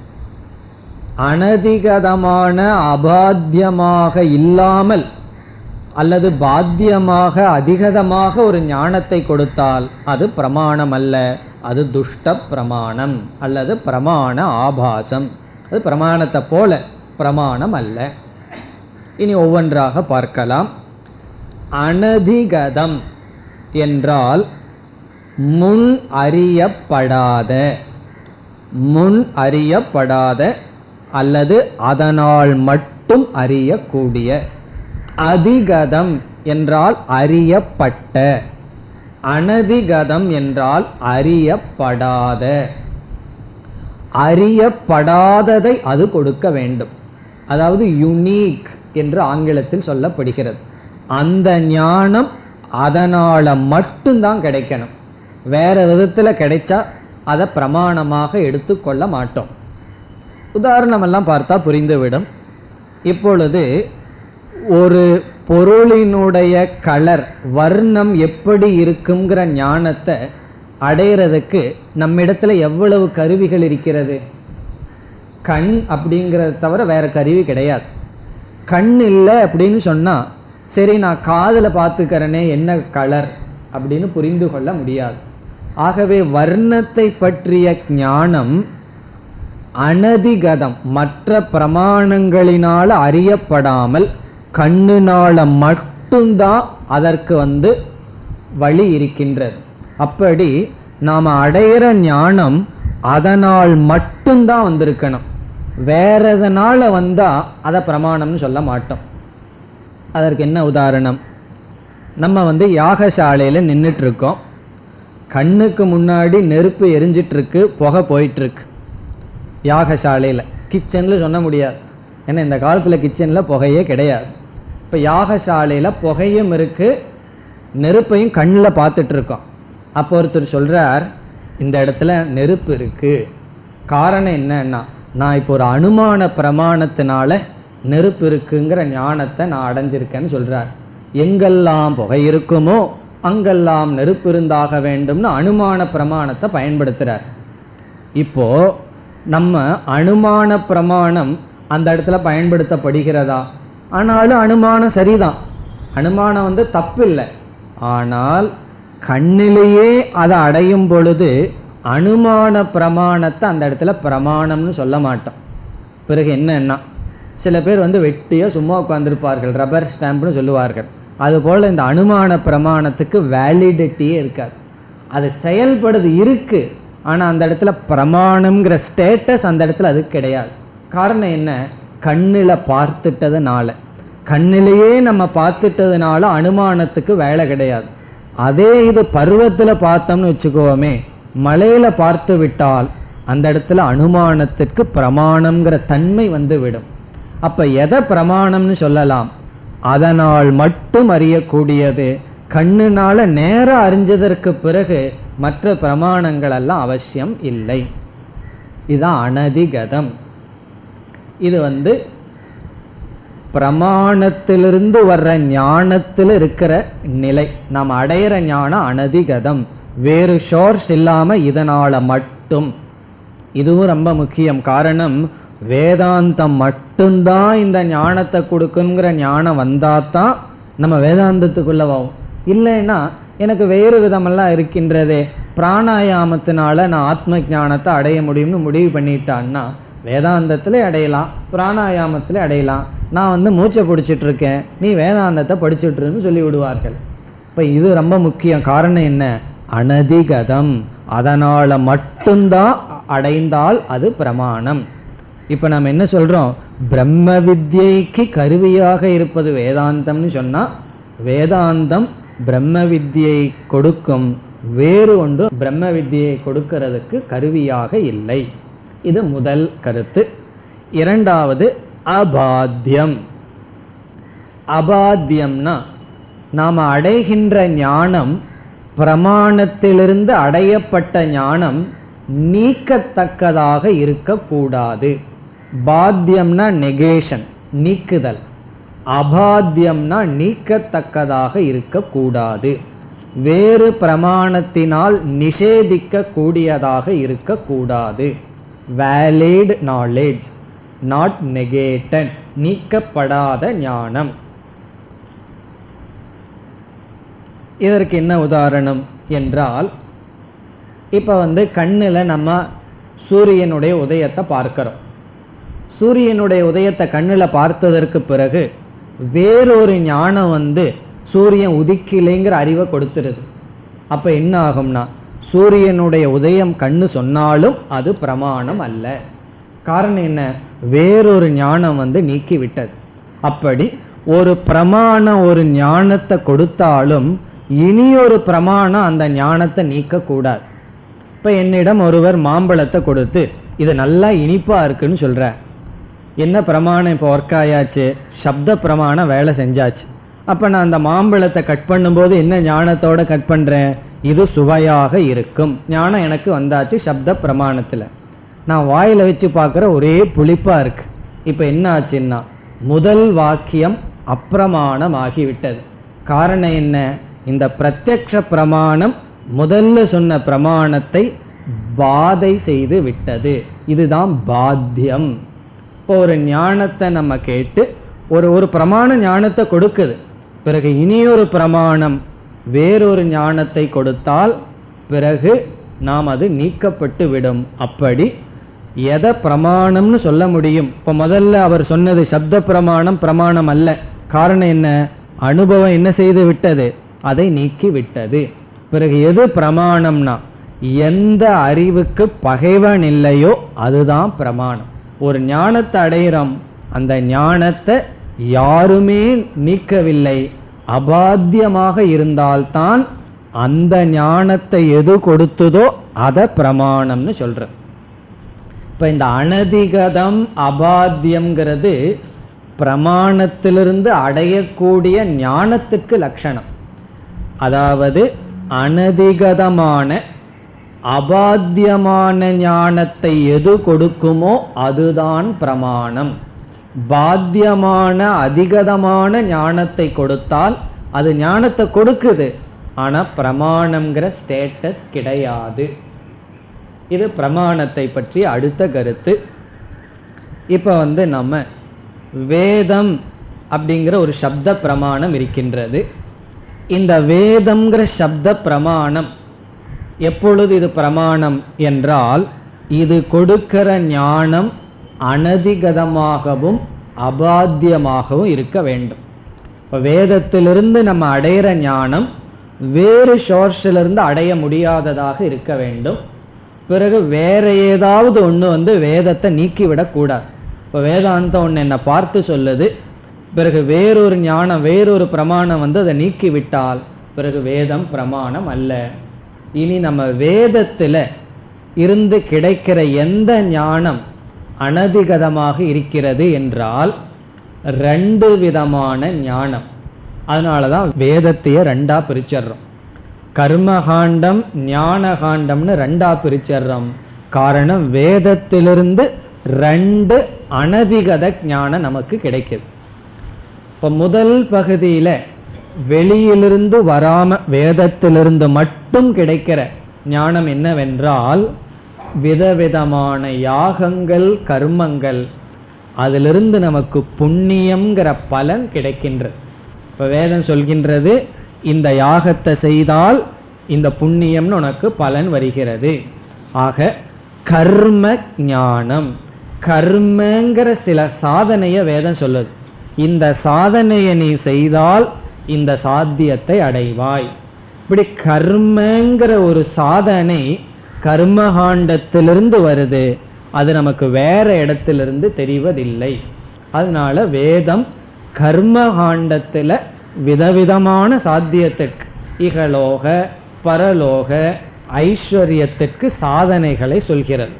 அனதிகதமான அபாத்தியமாக இல்லாமல் அல்லது பாத்தியமாக அதிகதமாக ஒரு ஞானத்தை கொடுத்தால் அது பிரமாணம் அல்ல அது துஷ்ட பிரமாணம் அல்லது பிரமாண ஆபாசம் அது பிரமாணத்தை போல பிரமாணம் அல்ல இனி ஒவ்வொன்றாக பார்க்கலாம் அனதிகதம் என்றால் முன் அறியப்படாத முன் அறியப்படாத அல்லது அதனால் மட்டும் அறியக்கூடிய அதிகதம் என்றால் அறியப்பட்ட அனதிகதம் என்றால் அறியப்படாத அறியப்படாததை அது கொடுக்க வேண்டும் அதாவது யுனீக் என்று ஆங்கிலத்தில் சொல்லப்படுகிறது அந்த ஞானம் அதனால் மட்டும்தான் கிடைக்கணும் வேற விதத்தில் கிடைச்சா அதை பிரமாணமாக எடுத்துக்கொள்ள மாட்டோம் உதாரணமெல்லாம் பார்த்தா புரிந்துவிடும் இப்பொழுது ஒரு பொருளினுடைய கலர் வர்ணம் எப்படி இருக்குங்கிற ஞானத்தை அடையிறதுக்கு நம்மிடத்துல எவ்வளவு கருவிகள் இருக்கிறது கண் அப்படிங்கிறத தவிர வேற கருவி கிடையாது கண் இல்லை அப்படின்னு சொன்னால் சரி நான் காதில் பார்த்துக்கிறேனே என்ன கலர் அப்படின்னு புரிந்து கொள்ள முடியாது ஆகவே வர்ணத்தை பற்றிய ஞானம் அனதிகதம் மற்ற பிரமாணங்களினால் அறியப்படாமல் கண்ணினால மட்டும்தான் அதற்கு வந்து வழி இருக்கின்றது அப்படி நாம் அடையிற ஞானம் அதனால் மட்டும்தான் வந்திருக்கணும் வேற எதனால வந்தால் அதை பிரமாணம்னு சொல்ல மாட்டோம் அதற்கு என்ன உதாரணம் நம்ம வந்து யாகசாலையில் நின்றுட்டு இருக்கோம் கண்ணுக்கு முன்னாடி நெருப்பு எரிஞ்சிட்டு இருக்கு புகை போயிட்டு இருக்கு யாகசாலையில் கிச்சனில் சொல்ல முடியாது ஏன்னா இந்த காலத்தில் கிச்சனில் புகையே கிடையாது இப்போ யாகசாலையில் புகையும் இருக்குது நெருப்பையும் கண்ணில் பார்த்துட்டு இருக்கோம் அப்போ ஒருத்தர் சொல்கிறார் இந்த இடத்துல நெருப்பு இருக்குது காரணம் என்னன்னா நான் இப்போ ஒரு அனுமான பிரமாணத்தினால நெருப்பு இருக்குங்கிற ஞானத்தை நான் அடைஞ்சிருக்கேன்னு சொல்கிறார் எங்கெல்லாம் புகை இருக்குமோ அங்கெல்லாம் நெருப்பு இருந்தாக வேண்டும்னு அனுமான பிரமாணத்தை பயன்படுத்துகிறார் இப்போ நம்ம அனுமான பிரமாணம் அந்த இடத்துல பயன்படுத்தப்படுகிறதா ஆனாலும் அனுமானம் சரிதான் அனுமானம் வந்து தப்பு இல்லை ஆனால் கண்ணிலேயே அதை அடையும் பொழுது அனுமான பிரமாணத்தை அந்த இடத்துல பிரமாணம்னு சொல்ல மாட்டோம் பிறகு என்னன்னா சில பேர் வந்து வெட்டியாக சும்மா உட்காந்துருப்பார்கள் ரப்பர் ஸ்டாம்ப்னு சொல்லுவார்கள் அதுபோல் இந்த அனுமான பிரமாணத்துக்கு வேலிடிட்டியே இருக்காது அது செயல்படுது இருக்கு ஆனால் அந்த இடத்துல பிரமாணம்ங்கிற ஸ்டேட்டஸ் அந்த இடத்துல அது கிடையாது காரணம் என்ன கண்ணில் பார்த்துட்டதுனால கண்ணிலேயே நம்ம பார்த்துட்டதுனால அனுமானத்துக்கு வேலை கிடையாது அதே இது பருவத்தில் பார்த்தோம்னு வச்சுக்கோமே மலையில் பார்த்து விட்டால் அந்த இடத்துல அனுமானத்திற்கு பிரமாணம்ங்கிற தன்மை வந்து விடும் அப்போ எதை பிரமாணம்னு சொல்லலாம் அதனால் மட்டும் அறியக்கூடியது கண்ணுனால நேராக அறிஞ்சதற்கு பிறகு மற்ற பிரமாணங்கள் எல்லாம் அவசியம் இல்லை இதுதான் அனதிகதம் இது வந்து பிரமாணத்திலிருந்து வர்ற ஞானத்தில் இருக்கிற நிலை நாம் அடையிற ஞானம் அனதிகதம் வேறு ஷோர்ஸ் இல்லாமல் இதனால் மட்டும் இதுவும் ரொம்ப முக்கியம் காரணம் வேதாந்தம் மட்டும்தான் இந்த ஞானத்தை கொடுக்குங்கிற ஞானம் வந்தால் தான் நம்ம வேதாந்தத்துக்குள்ளே போவோம் இல்லைன்னா எனக்கு வேறு விதமெல்லாம் இருக்கின்றதே பிராணாயாமத்தினால நான் ஆத்ம ஞானத்தை அடைய முடியும்னு முடிவு பண்ணிட்டான்னா வேதாந்தத்தில் அடையலாம் பிராணாயாமத்தில் அடையலாம் நான் வந்து மூச்சை பிடிச்சிட்டு இருக்கேன் நீ வேதாந்தத்தை படிச்சுட்ருன்னு சொல்லி விடுவார்கள் இப்போ இது ரொம்ப முக்கியம் காரணம் என்ன அனதிகதம் அதனால் மட்டும்தான் அடைந்தால் அது பிரமாணம் இப்போ நம்ம என்ன சொல்கிறோம் பிரம்ம வித்யைக்கு கருவியாக இருப்பது வேதாந்தம்னு சொன்னால் வேதாந்தம் பிரம்ம வித்யை கொடுக்கும் வேறு ஒன்று பிரம்ம வித்யை கொடுக்கிறதுக்கு கருவியாக இல்லை இது முதல் கருத்து இரண்டாவது அபாத்தியம் அபாத்தியம்னா நாம் அடைகின்ற ஞானம் பிரமாணத்திலிருந்து அடையப்பட்ட ஞானம் நீக்கத்தக்கதாக இருக்கக்கூடாது பாத்தியம்னா நெகேஷன் நீக்குதல் அபாத்தியம்னா நீக்கத்தக்கதாக இருக்கக்கூடாது வேறு பிரமாணத்தினால் நிஷேதிக்க கூடியதாக இருக்கக்கூடாது வேலிட் நாலேஜ் நாட் நெகேட்டட் நீக்கப்படாத ஞானம் இதற்கு என்ன உதாரணம் என்றால் இப்போ வந்து கண்ணில் நம்ம சூரியனுடைய உதயத்தை பார்க்கிறோம் சூரியனுடைய உதயத்தை கண்ணில் பார்த்ததற்கு பிறகு வேறொரு ஞானம் வந்து சூரியன் உதிக்கலைங்கிற அறிவை கொடுத்துருது அப்போ என்ன ஆகும்னா சூரியனுடைய உதயம் கண்ணு சொன்னாலும் அது பிரமாணம் அல்ல காரணம் என்ன வேறொரு ஞானம் வந்து நீக்கி விட்டது அப்படி ஒரு பிரமாணம் ஒரு ஞானத்தை கொடுத்தாலும் இனி ஒரு பிரமாணம் அந்த ஞானத்தை நீக்கக்கூடாது இப்போ என்னிடம் ஒருவர் மாம்பழத்தை கொடுத்து இது நல்லா இனிப்பாக இருக்குன்னு சொல்கிறார் என்ன பிரமாணம் இப்போ ஒர்க் ஆயாச்சு சப்த பிரமாணம் வேலை செஞ்சாச்சு அப்போ நான் அந்த மாம்பழத்தை கட் பண்ணும்போது என்ன ஞானத்தோட கட் பண்ணுறேன் இது சுவையாக இருக்கும் ஞானம் எனக்கு வந்தாச்சு சப்த பிரமாணத்தில் நான் வாயில் வச்சு பார்க்குற ஒரே புளிப்பாக இருக்கு இப்போ என்ன ஆச்சுன்னா முதல் வாக்கியம் அப்பிரமாணம் ஆகிவிட்டது காரணம் என்ன இந்த பிரத்யக்ஷ பிரமாணம் முதல்ல சொன்ன பிரமாணத்தை பாதை செய்து விட்டது இதுதான் பாத்தியம் இப்போ ஒரு ஞானத்தை நம்ம கேட்டு ஒரு ஒரு பிரமாண ஞானத்தை கொடுக்குது பிறகு இனியொரு பிரமாணம் வேறொரு ஞானத்தை கொடுத்தால் பிறகு நாம் அது நீக்கப்பட்டு விடும் அப்படி எதை பிரமாணம்னு சொல்ல முடியும் இப்போ முதல்ல அவர் சொன்னது சப்த பிரமாணம் பிரமாணம் அல்ல காரணம் என்ன அனுபவம் என்ன செய்து விட்டது அதை நீக்கி விட்டது பிறகு எது பிரமாணம்னா எந்த அறிவுக்கு பகைவன் இல்லையோ அதுதான் பிரமாணம் ஒரு ஞானத்தை அடையிறோம் அந்த ஞானத்தை யாருமே நீக்கவில்லை அபாத்தியமாக இருந்தால்தான் அந்த ஞானத்தை எது கொடுத்ததோ அதை பிரமாணம்னு சொல்கிறேன் இப்போ இந்த அனதிகதம் அபாத்தியம்ங்கிறது பிரமாணத்திலிருந்து அடையக்கூடிய ஞானத்துக்கு லட்சணம் அதாவது அனதிகதமான அபாத்தியமான ஞானத்தை எது கொடுக்குமோ அதுதான் பிரமாணம் பாத்தியமான அதிகதமான ஞானத்தை கொடுத்தால் அது ஞானத்தை கொடுக்குது ஆனால் பிரமாணம்ங்கிற ஸ்டேட்டஸ் கிடையாது இது பிரமாணத்தை பற்றி அடுத்த கருத்து இப்போ வந்து நம்ம வேதம் அப்படிங்கிற ஒரு சப்த பிரமாணம் இருக்கின்றது இந்த வேதம்ங்கிற சப்த பிரமாணம் எப்பொழுது இது பிரமாணம் என்றால் இது கொடுக்கிற ஞானம் அனதிகதமாகவும் அபாத்தியமாகவும் இருக்க வேண்டும் இப்போ வேதத்திலிருந்து நம்ம அடையிற ஞானம் வேறு சோர்ஸிலிருந்து அடைய முடியாததாக இருக்க வேண்டும் பிறகு வேற ஏதாவது ஒன்று வந்து வேதத்தை நீக்கிவிடக்கூடாது இப்போ வேதாந்தம் ஒன்று என்னை பார்த்து சொல்லுது பிறகு வேறொரு ஞானம் வேறொரு பிரமாணம் வந்து அதை நீக்கிவிட்டால் பிறகு வேதம் பிரமாணம் அல்ல இனி நம்ம வேதத்தில் இருந்து கிடைக்கிற எந்த ஞானம் அனதிகதமாக இருக்கிறது என்றால் ரெண்டு விதமான ஞானம் அதனால தான் வேதத்தையே ரெண்டா பிரிச்சிடுறோம் கர்மகாண்டம் ஞானகாண்டம்னு ரெண்டா பிரிச்சிடுறோம் காரணம் வேதத்திலிருந்து ரெண்டு அனதிகத ஞானம் நமக்கு கிடைக்குது இப்போ முதல் பகுதியில் வெளியிலிருந்து வராம வேதத்திலிருந்து மட்டும் கிடைக்கிற ஞானம் என்னவென்றால் விதவிதமான யாகங்கள் கர்மங்கள் அதிலிருந்து நமக்கு புண்ணியம்ங்கிற பலன் கிடைக்கின்றது இப்போ வேதம் சொல்கின்றது இந்த யாகத்தை செய்தால் இந்த புண்ணியம்னு உனக்கு பலன் வருகிறது ஆக கர்ம ஞானம் கர்மங்கிற சில சாதனையை வேதம் சொல்லுது இந்த சாதனையை நீ செய்தால் இந்த சாத்தியத்தை அடைவாய் இப்படி கர்மங்கிற ஒரு சாதனை கர்மகாண்டத்திலிருந்து வருது அது நமக்கு வேற இடத்திலிருந்து தெரிவதில்லை அதனால வேதம் கர்மகாண்டத்தில் விதவிதமான சாத்தியத்திற்கு இகலோக பரலோக ஐஸ்வர்யத்திற்கு சாதனைகளை சொல்கிறது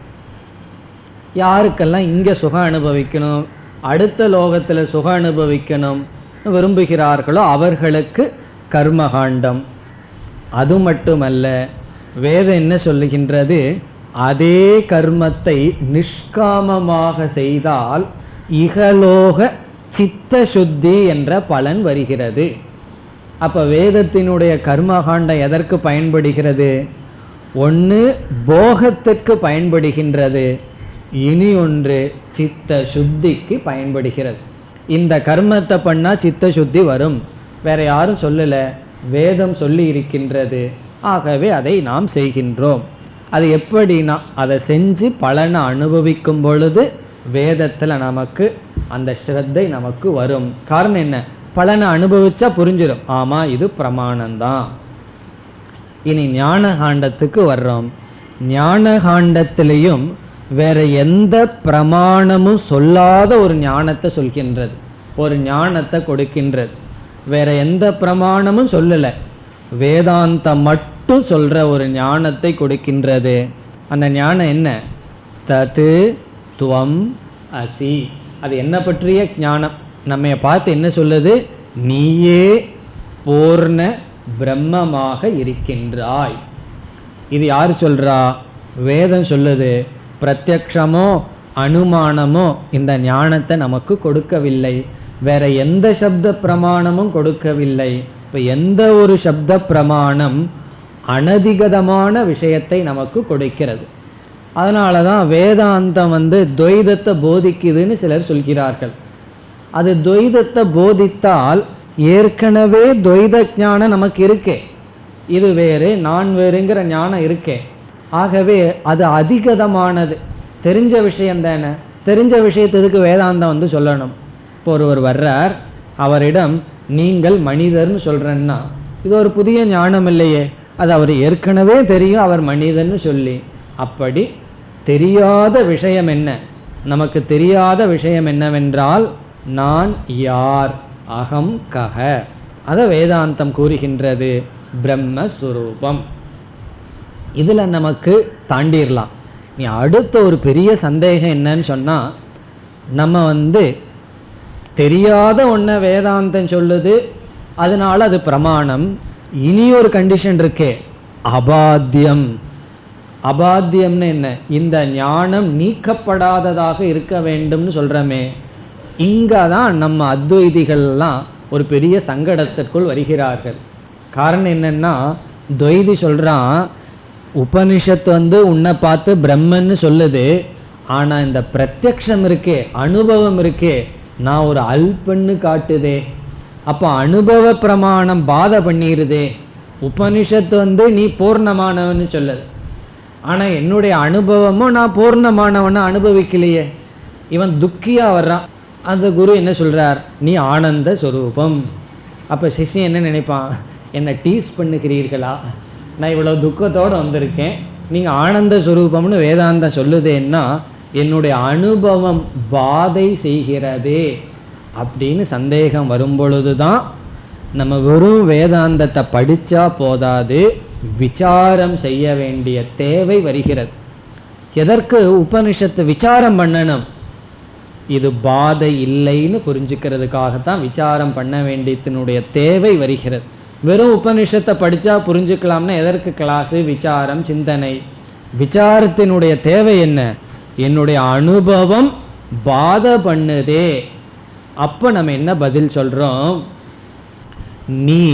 யாருக்கெல்லாம் இங்கே சுகம் அனுபவிக்கணும் அடுத்த லோகத்தில் சுகம் அனுபவிக்கணும் விரும்புகிறார்களோ அவர்களுக்கு கர்மகாண்டம் அது மட்டுமல்ல வேதம் என்ன சொல்லுகின்றது அதே கர்மத்தை நிஷ்காமமாக செய்தால் இகலோக சித்த சுத்தி என்ற பலன் வருகிறது அப்போ வேதத்தினுடைய கர்மகாண்டம் எதற்கு பயன்படுகிறது ஒன்று போகத்திற்கு பயன்படுகின்றது இனி ஒன்று சித்த சுத்திக்கு பயன்படுகிறது இந்த கர்மத்தை பண்ணால் சித்த சுத்தி வரும் வேற யாரும் சொல்லலை வேதம் சொல்லி இருக்கின்றது ஆகவே அதை நாம் செய்கின்றோம் அது எப்படின்னா அதை செஞ்சு பலனை அனுபவிக்கும் பொழுது வேதத்தில் நமக்கு அந்த ஸ்ரத்தை நமக்கு வரும் காரணம் என்ன பலனை அனுபவிச்சா புரிஞ்சிடும் ஆமாம் இது பிரமாணம்தான் இனி ஞானகாண்டத்துக்கு வர்றோம் ஞானகாண்டத்திலையும் வேற எந்த பிரமாணமும் சொல்லாத ஒரு ஞானத்தை சொல்கின்றது ஒரு ஞானத்தை கொடுக்கின்றது வேற எந்த பிரமாணமும் சொல்லலை வேதாந்தம் மட்டும் சொல்ற ஒரு ஞானத்தை கொடுக்கின்றது அந்த ஞானம் என்ன தது துவம் அசி அது என்ன பற்றிய ஞானம் நம்மை பார்த்து என்ன சொல்லுது நீயே பூர்ண பிரம்மமாக இருக்கின்றாய் இது யார் சொல்றா வேதம் சொல்லுது பிரத்யக்ஷமோ அனுமானமோ இந்த ஞானத்தை நமக்கு கொடுக்கவில்லை வேற எந்த சப்த பிரமாணமும் கொடுக்கவில்லை இப்போ எந்த ஒரு சப்த பிரமாணம் அனதிகதமான விஷயத்தை நமக்கு கொடுக்கிறது அதனால தான் வேதாந்தம் வந்து துவைதத்தை போதிக்குதுன்னு சிலர் சொல்கிறார்கள் அது துவைதத்தை போதித்தால் ஏற்கனவே துவைத ஞானம் நமக்கு இருக்கே இது வேறு நான் வேறுங்கிற ஞானம் இருக்கே ஆகவே அது அதிகதமானது தெரிஞ்ச விஷயம் தானே தெரிஞ்ச விஷயத்துக்கு வேதாந்தம் வந்து சொல்லணும் இப்போ ஒருவர் வர்றார் அவரிடம் நீங்கள் மனிதர்னு சொல்கிறேன்னா இது ஒரு புதிய ஞானம் இல்லையே அது அவர் ஏற்கனவே தெரியும் அவர் மனிதன்னு சொல்லி அப்படி தெரியாத விஷயம் என்ன நமக்கு தெரியாத விஷயம் என்னவென்றால் நான் யார் அகம் கக அதை வேதாந்தம் கூறுகின்றது பிரம்மஸ்வரூபம் இதில் நமக்கு தாண்டிடலாம் நீ அடுத்த ஒரு பெரிய சந்தேகம் என்னன்னு சொன்னால் நம்ம வந்து தெரியாத ஒன்றை வேதாந்தம் சொல்லுது அதனால அது பிரமாணம் இனி ஒரு கண்டிஷன் இருக்கே அபாத்தியம் அபாத்தியம்னு என்ன இந்த ஞானம் நீக்கப்படாததாக இருக்க வேண்டும்னு சொல்கிறோமே இங்கே தான் நம்ம அத்வைதிகள்லாம் ஒரு பெரிய சங்கடத்திற்குள் வருகிறார்கள் காரணம் என்னென்னா துவைதி சொல்கிறான் உபனிஷத்து வந்து உன்னை பார்த்து பிரம்மன்னு சொல்லுது ஆனால் இந்த பிரத்யக்ஷம் இருக்கே அனுபவம் இருக்கே நான் ஒரு அல்பன்னு காட்டுதே அப்போ அனுபவ பிரமாணம் பாதை பண்ணிடுதே உபனிஷத்து வந்து நீ பூர்ணமானவன்னு சொல்லுது ஆனால் என்னுடைய அனுபவமும் நான் பூர்ணமானவனை அனுபவிக்கலையே இவன் துக்கியா வர்றான் அந்த குரு என்ன சொல்றார் நீ ஆனந்த சொரூபம் அப்போ சிஷ்யன் என்ன நினைப்பான் என்னை டீஸ் பண்ணுகிறீர்களா நான் இவ்வளோ துக்கத்தோடு வந்திருக்கேன் நீங்கள் ஆனந்த சொரூபம்னு வேதாந்தம் சொல்லுதேன்னா என்னுடைய அனுபவம் பாதை செய்கிறதே அப்படின்னு சந்தேகம் வரும் பொழுது தான் நம்ம வெறும் வேதாந்தத்தை படித்தா போதாது விசாரம் செய்ய வேண்டிய தேவை வருகிறது எதற்கு உபனிஷத்து விசாரம் பண்ணணும் இது பாதை இல்லைன்னு புரிஞ்சுக்கிறதுக்காகத்தான் விசாரம் பண்ண வேண்டியதனுடைய தேவை வருகிறது வெறும் உபனிஷத்தை படித்தா புரிஞ்சுக்கலாம்னா எதற்கு கிளாஸு விசாரம் சிந்தனை விசாரத்தினுடைய தேவை என்ன என்னுடைய அனுபவம் பாதை பண்ணுதே அப்போ நம்ம என்ன பதில் சொல்கிறோம் நீ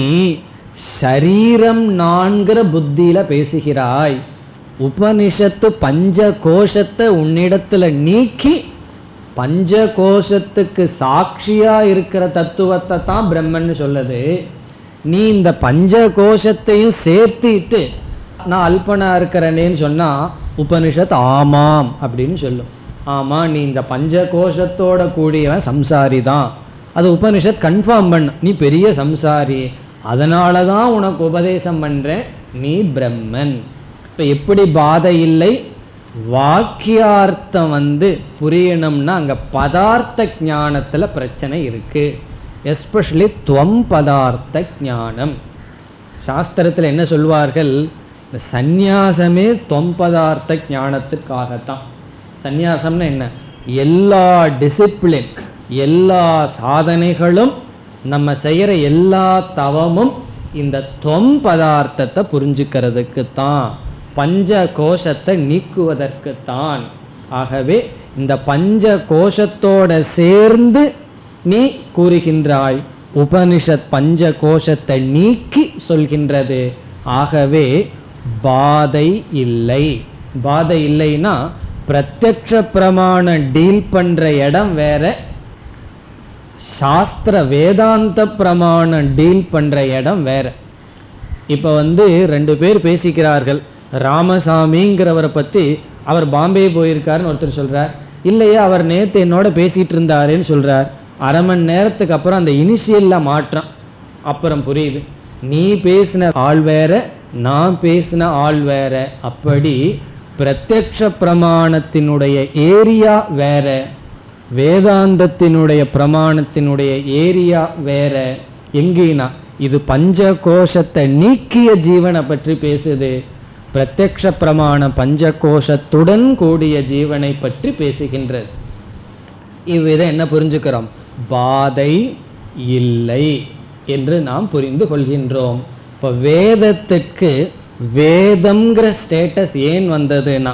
சரீரம் நான்கிற புத்தியில பேசுகிறாய் உபனிஷத்து பஞ்ச கோஷத்தை உன்னிடத்துல நீக்கி பஞ்ச கோஷத்துக்கு சாட்சியா இருக்கிற தத்துவத்தை தான் பிரம்மன்னு சொல்லுது நீ இந்த பஞ்ச கோஷத்தையும் சேர்த்திட்டு நான் அல்பனா இருக்கிறனேன்னு சொன்னா உபனிஷத் ஆமாம் அப்படின்னு சொல்லும் ஆமா நீ இந்த பஞ்ச கோஷத்தோட கூடியவன் சம்சாரி தான் அது உபனிஷத் கன்ஃபார்ம் பண்ண நீ பெரிய சம்சாரி அதனால தான் உனக்கு உபதேசம் பண்ணுறேன் நீ பிரம்மன் இப்போ எப்படி பாதை இல்லை வாக்கியார்த்தம் வந்து புரியணும்னா அங்கே பதார்த்த ஞானத்தில் பிரச்சனை இருக்குது எஸ்பெஷலி துவம் பதார்த்த ஞானம் சாஸ்திரத்தில் என்ன சொல்வார்கள் இந்த சந்நியாசமே துவம் பதார்த்த ஞானத்துக்காகத்தான் சந்நியாசம்னா என்ன எல்லா டிசிப்ளின் எல்லா சாதனைகளும் நம்ம செய்கிற எல்லா தவமும் இந்த தொம் பதார்த்தத்தை புரிஞ்சுக்கிறதுக்கு தான் பஞ்ச கோஷத்தை நீக்குவதற்கு தான் ஆகவே இந்த பஞ்ச கோஷத்தோட சேர்ந்து நீ கூறுகின்றாய் உபனிஷத் பஞ்ச கோஷத்தை நீக்கி சொல்கின்றது ஆகவே பாதை இல்லை பாதை இல்லைன்னா பிரத்யக்ஷ பிரமாணம் டீல் பண்ற இடம் வேற சாஸ்திர வேதாந்த பிரமாணம் டீல் பண்ற இடம் வேற இப்போ வந்து ரெண்டு பேர் பேசிக்கிறார்கள் ராமசாமிங்கிறவரை பற்றி அவர் பாம்பே போயிருக்காருன்னு ஒருத்தர் சொல்றார் இல்லையா அவர் நேற்று என்னோட பேசிட்டு இருந்தாருன்னு சொல்றார் அரை மணி நேரத்துக்கு அப்புறம் அந்த இனிஷியல்ல மாற்றம் அப்புறம் புரியுது நீ பேசின ஆள் வேற நான் பேசின ஆள் வேற அப்படி பிரத்யக்ஷ பிரமாணத்தினுடைய ஏரியா வேற வேதாந்தத்தினுடைய பிரமாணத்தினுடைய ஏரியா வேற எங்கேனா இது பஞ்ச கோஷத்தை நீக்கிய ஜீவனை பற்றி பேசுது பிரத்யக்ஷ பிரமாண பஞ்ச கோஷத்துடன் கூடிய ஜீவனை பற்றி பேசுகின்றது இவ்விதை என்ன புரிஞ்சுக்கிறோம் பாதை இல்லை என்று நாம் புரிந்து கொள்கின்றோம் இப்போ வேதத்துக்கு வேதம்ங்கிற ஸ்டேட்டஸ் ஏன் வந்ததுன்னா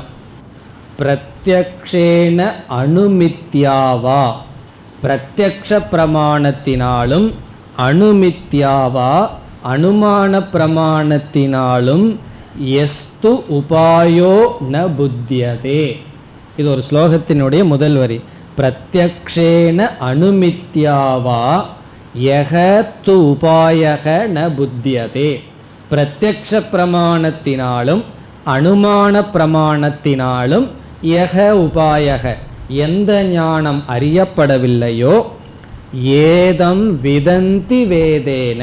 பிரத்யக்ஷேன அனுமித்யாவா பிரத்யக்ஷ பிரமாணத்தினாலும் அனுமித்யாவா அனுமான பிரமாணத்தினாலும் எஸ்து உபாயோ ந புத்தியதே இது ஒரு ஸ்லோகத்தினுடைய முதல் வரி பிரத்யக்ஷேன அனுமித்யாவா யக து உபாயக ந புத்தியதே பிரத்யக்ஷ பிரமாணத்தினாலும் அனுமான பிரமாணத்தினாலும் யக உபாயக எந்த ஞானம் அறியப்படவில்லையோ ஏதம் விதந்தி வேதேன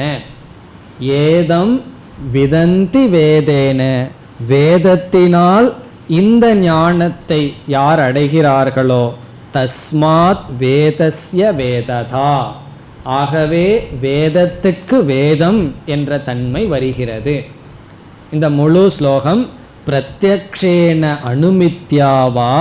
ஏதம் விதந்தி வேதேன வேதத்தினால் இந்த ஞானத்தை யார் அடைகிறார்களோ தஸ்மாத் வேதஸ்ய வேததா ஆகவே வேதத்துக்கு வேதம் என்ற தன்மை வருகிறது இந்த முழு ஸ்லோகம் பிரத்யக்ஷேன அனுமித்யாவா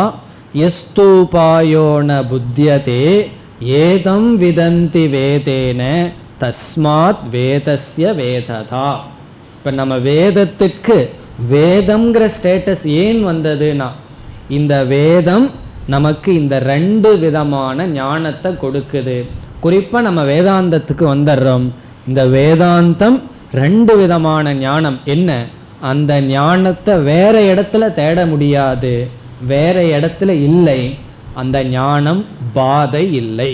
எஸ்தூபாயோன புத்தியதே ஏதம் விதந்தி வேதேன தஸ்மாத் வேதஸ்ய வேததா இப்போ நம்ம வேதத்துக்கு வேதம்ங்கிற ஸ்டேட்டஸ் ஏன் வந்ததுன்னா இந்த வேதம் நமக்கு இந்த ரெண்டு விதமான ஞானத்தை கொடுக்குது குறிப்பாக நம்ம வேதாந்தத்துக்கு வந்துடுறோம் இந்த வேதாந்தம் ரெண்டு விதமான ஞானம் என்ன அந்த ஞானத்தை வேற இடத்துல தேட முடியாது வேற இடத்துல இல்லை அந்த ஞானம் பாதை இல்லை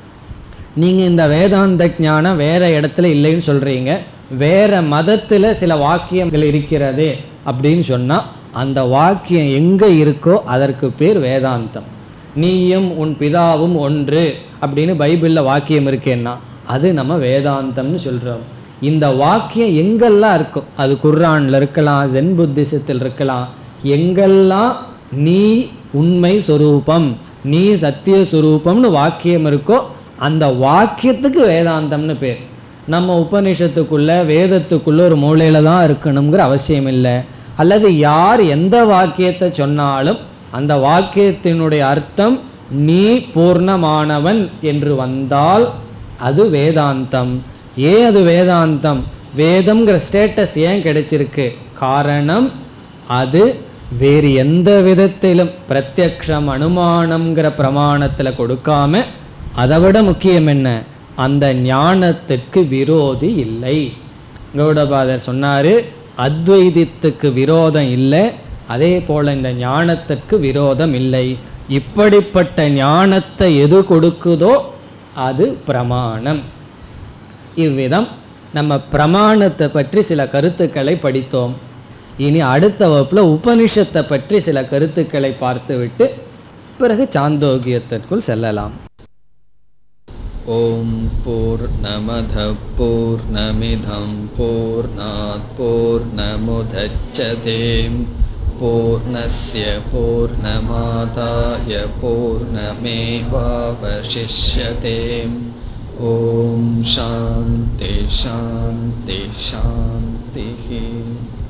நீங்க இந்த வேதாந்த ஞானம் வேற இடத்துல இல்லைன்னு சொல்றீங்க வேற மதத்துல சில வாக்கியங்கள் இருக்கிறது அப்படின்னு சொன்னா அந்த வாக்கியம் எங்க இருக்கோ அதற்கு பேர் வேதாந்தம் நீயும் உன் பிதாவும் ஒன்று அப்படின்னு பைபிள்ல வாக்கியம் இருக்கேன்னா அது நம்ம வேதாந்தம்னு சொல்றோம் இந்த வாக்கியம் எங்கெல்லாம் இருக்கும் அது குர்ஆன்ல இருக்கலாம் ஜென் புத்திசத்தில் இருக்கலாம் எங்கெல்லாம் நீ உண்மை சொரூபம் நீ சத்திய சுரூபம்னு வாக்கியம் இருக்கோ அந்த வாக்கியத்துக்கு வேதாந்தம்னு பேர் நம்ம உபநிஷத்துக்குள்ள வேதத்துக்குள்ள ஒரு மூலையில தான் இருக்கணுங்கிற அவசியம் இல்லை அல்லது யார் எந்த வாக்கியத்தை சொன்னாலும் அந்த வாக்கியத்தினுடைய அர்த்தம் நீ பூர்ணமானவன் என்று வந்தால் அது வேதாந்தம் ஏன் அது வேதாந்தம் வேதம்ங்கிற ஸ்டேட்டஸ் ஏன் கிடைச்சிருக்கு காரணம் அது வேறு எந்த விதத்திலும் பிரத்யக்ஷம் அனுமானம்ங்கிற பிரமாணத்தில் கொடுக்காம அதை விட முக்கியம் என்ன அந்த ஞானத்துக்கு விரோதி இல்லை கௌடபாதர் சொன்னாரு அத்வைதித்துக்கு விரோதம் இல்லை அதே போல இந்த ஞானத்துக்கு விரோதம் இல்லை இப்படிப்பட்ட ஞானத்தை எது கொடுக்குதோ அது பிரமாணம் இவ்விதம் நம்ம பிரமாணத்தை பற்றி சில கருத்துக்களை படித்தோம் இனி அடுத்த வகுப்புல உபனிஷத்தை பற்றி சில கருத்துக்களை பார்த்துவிட்டு பிறகு சாந்தோக்கியத்திற்குள் செல்லலாம் ॐ पूर्णमधः पूर्णमिधं पूर्णात् पूर्णमुदच्छते पूर्णस्य पूर्णमादाय पूर्णमेवावशिष्यते ॐ शान्ति शान्ति शान्तिः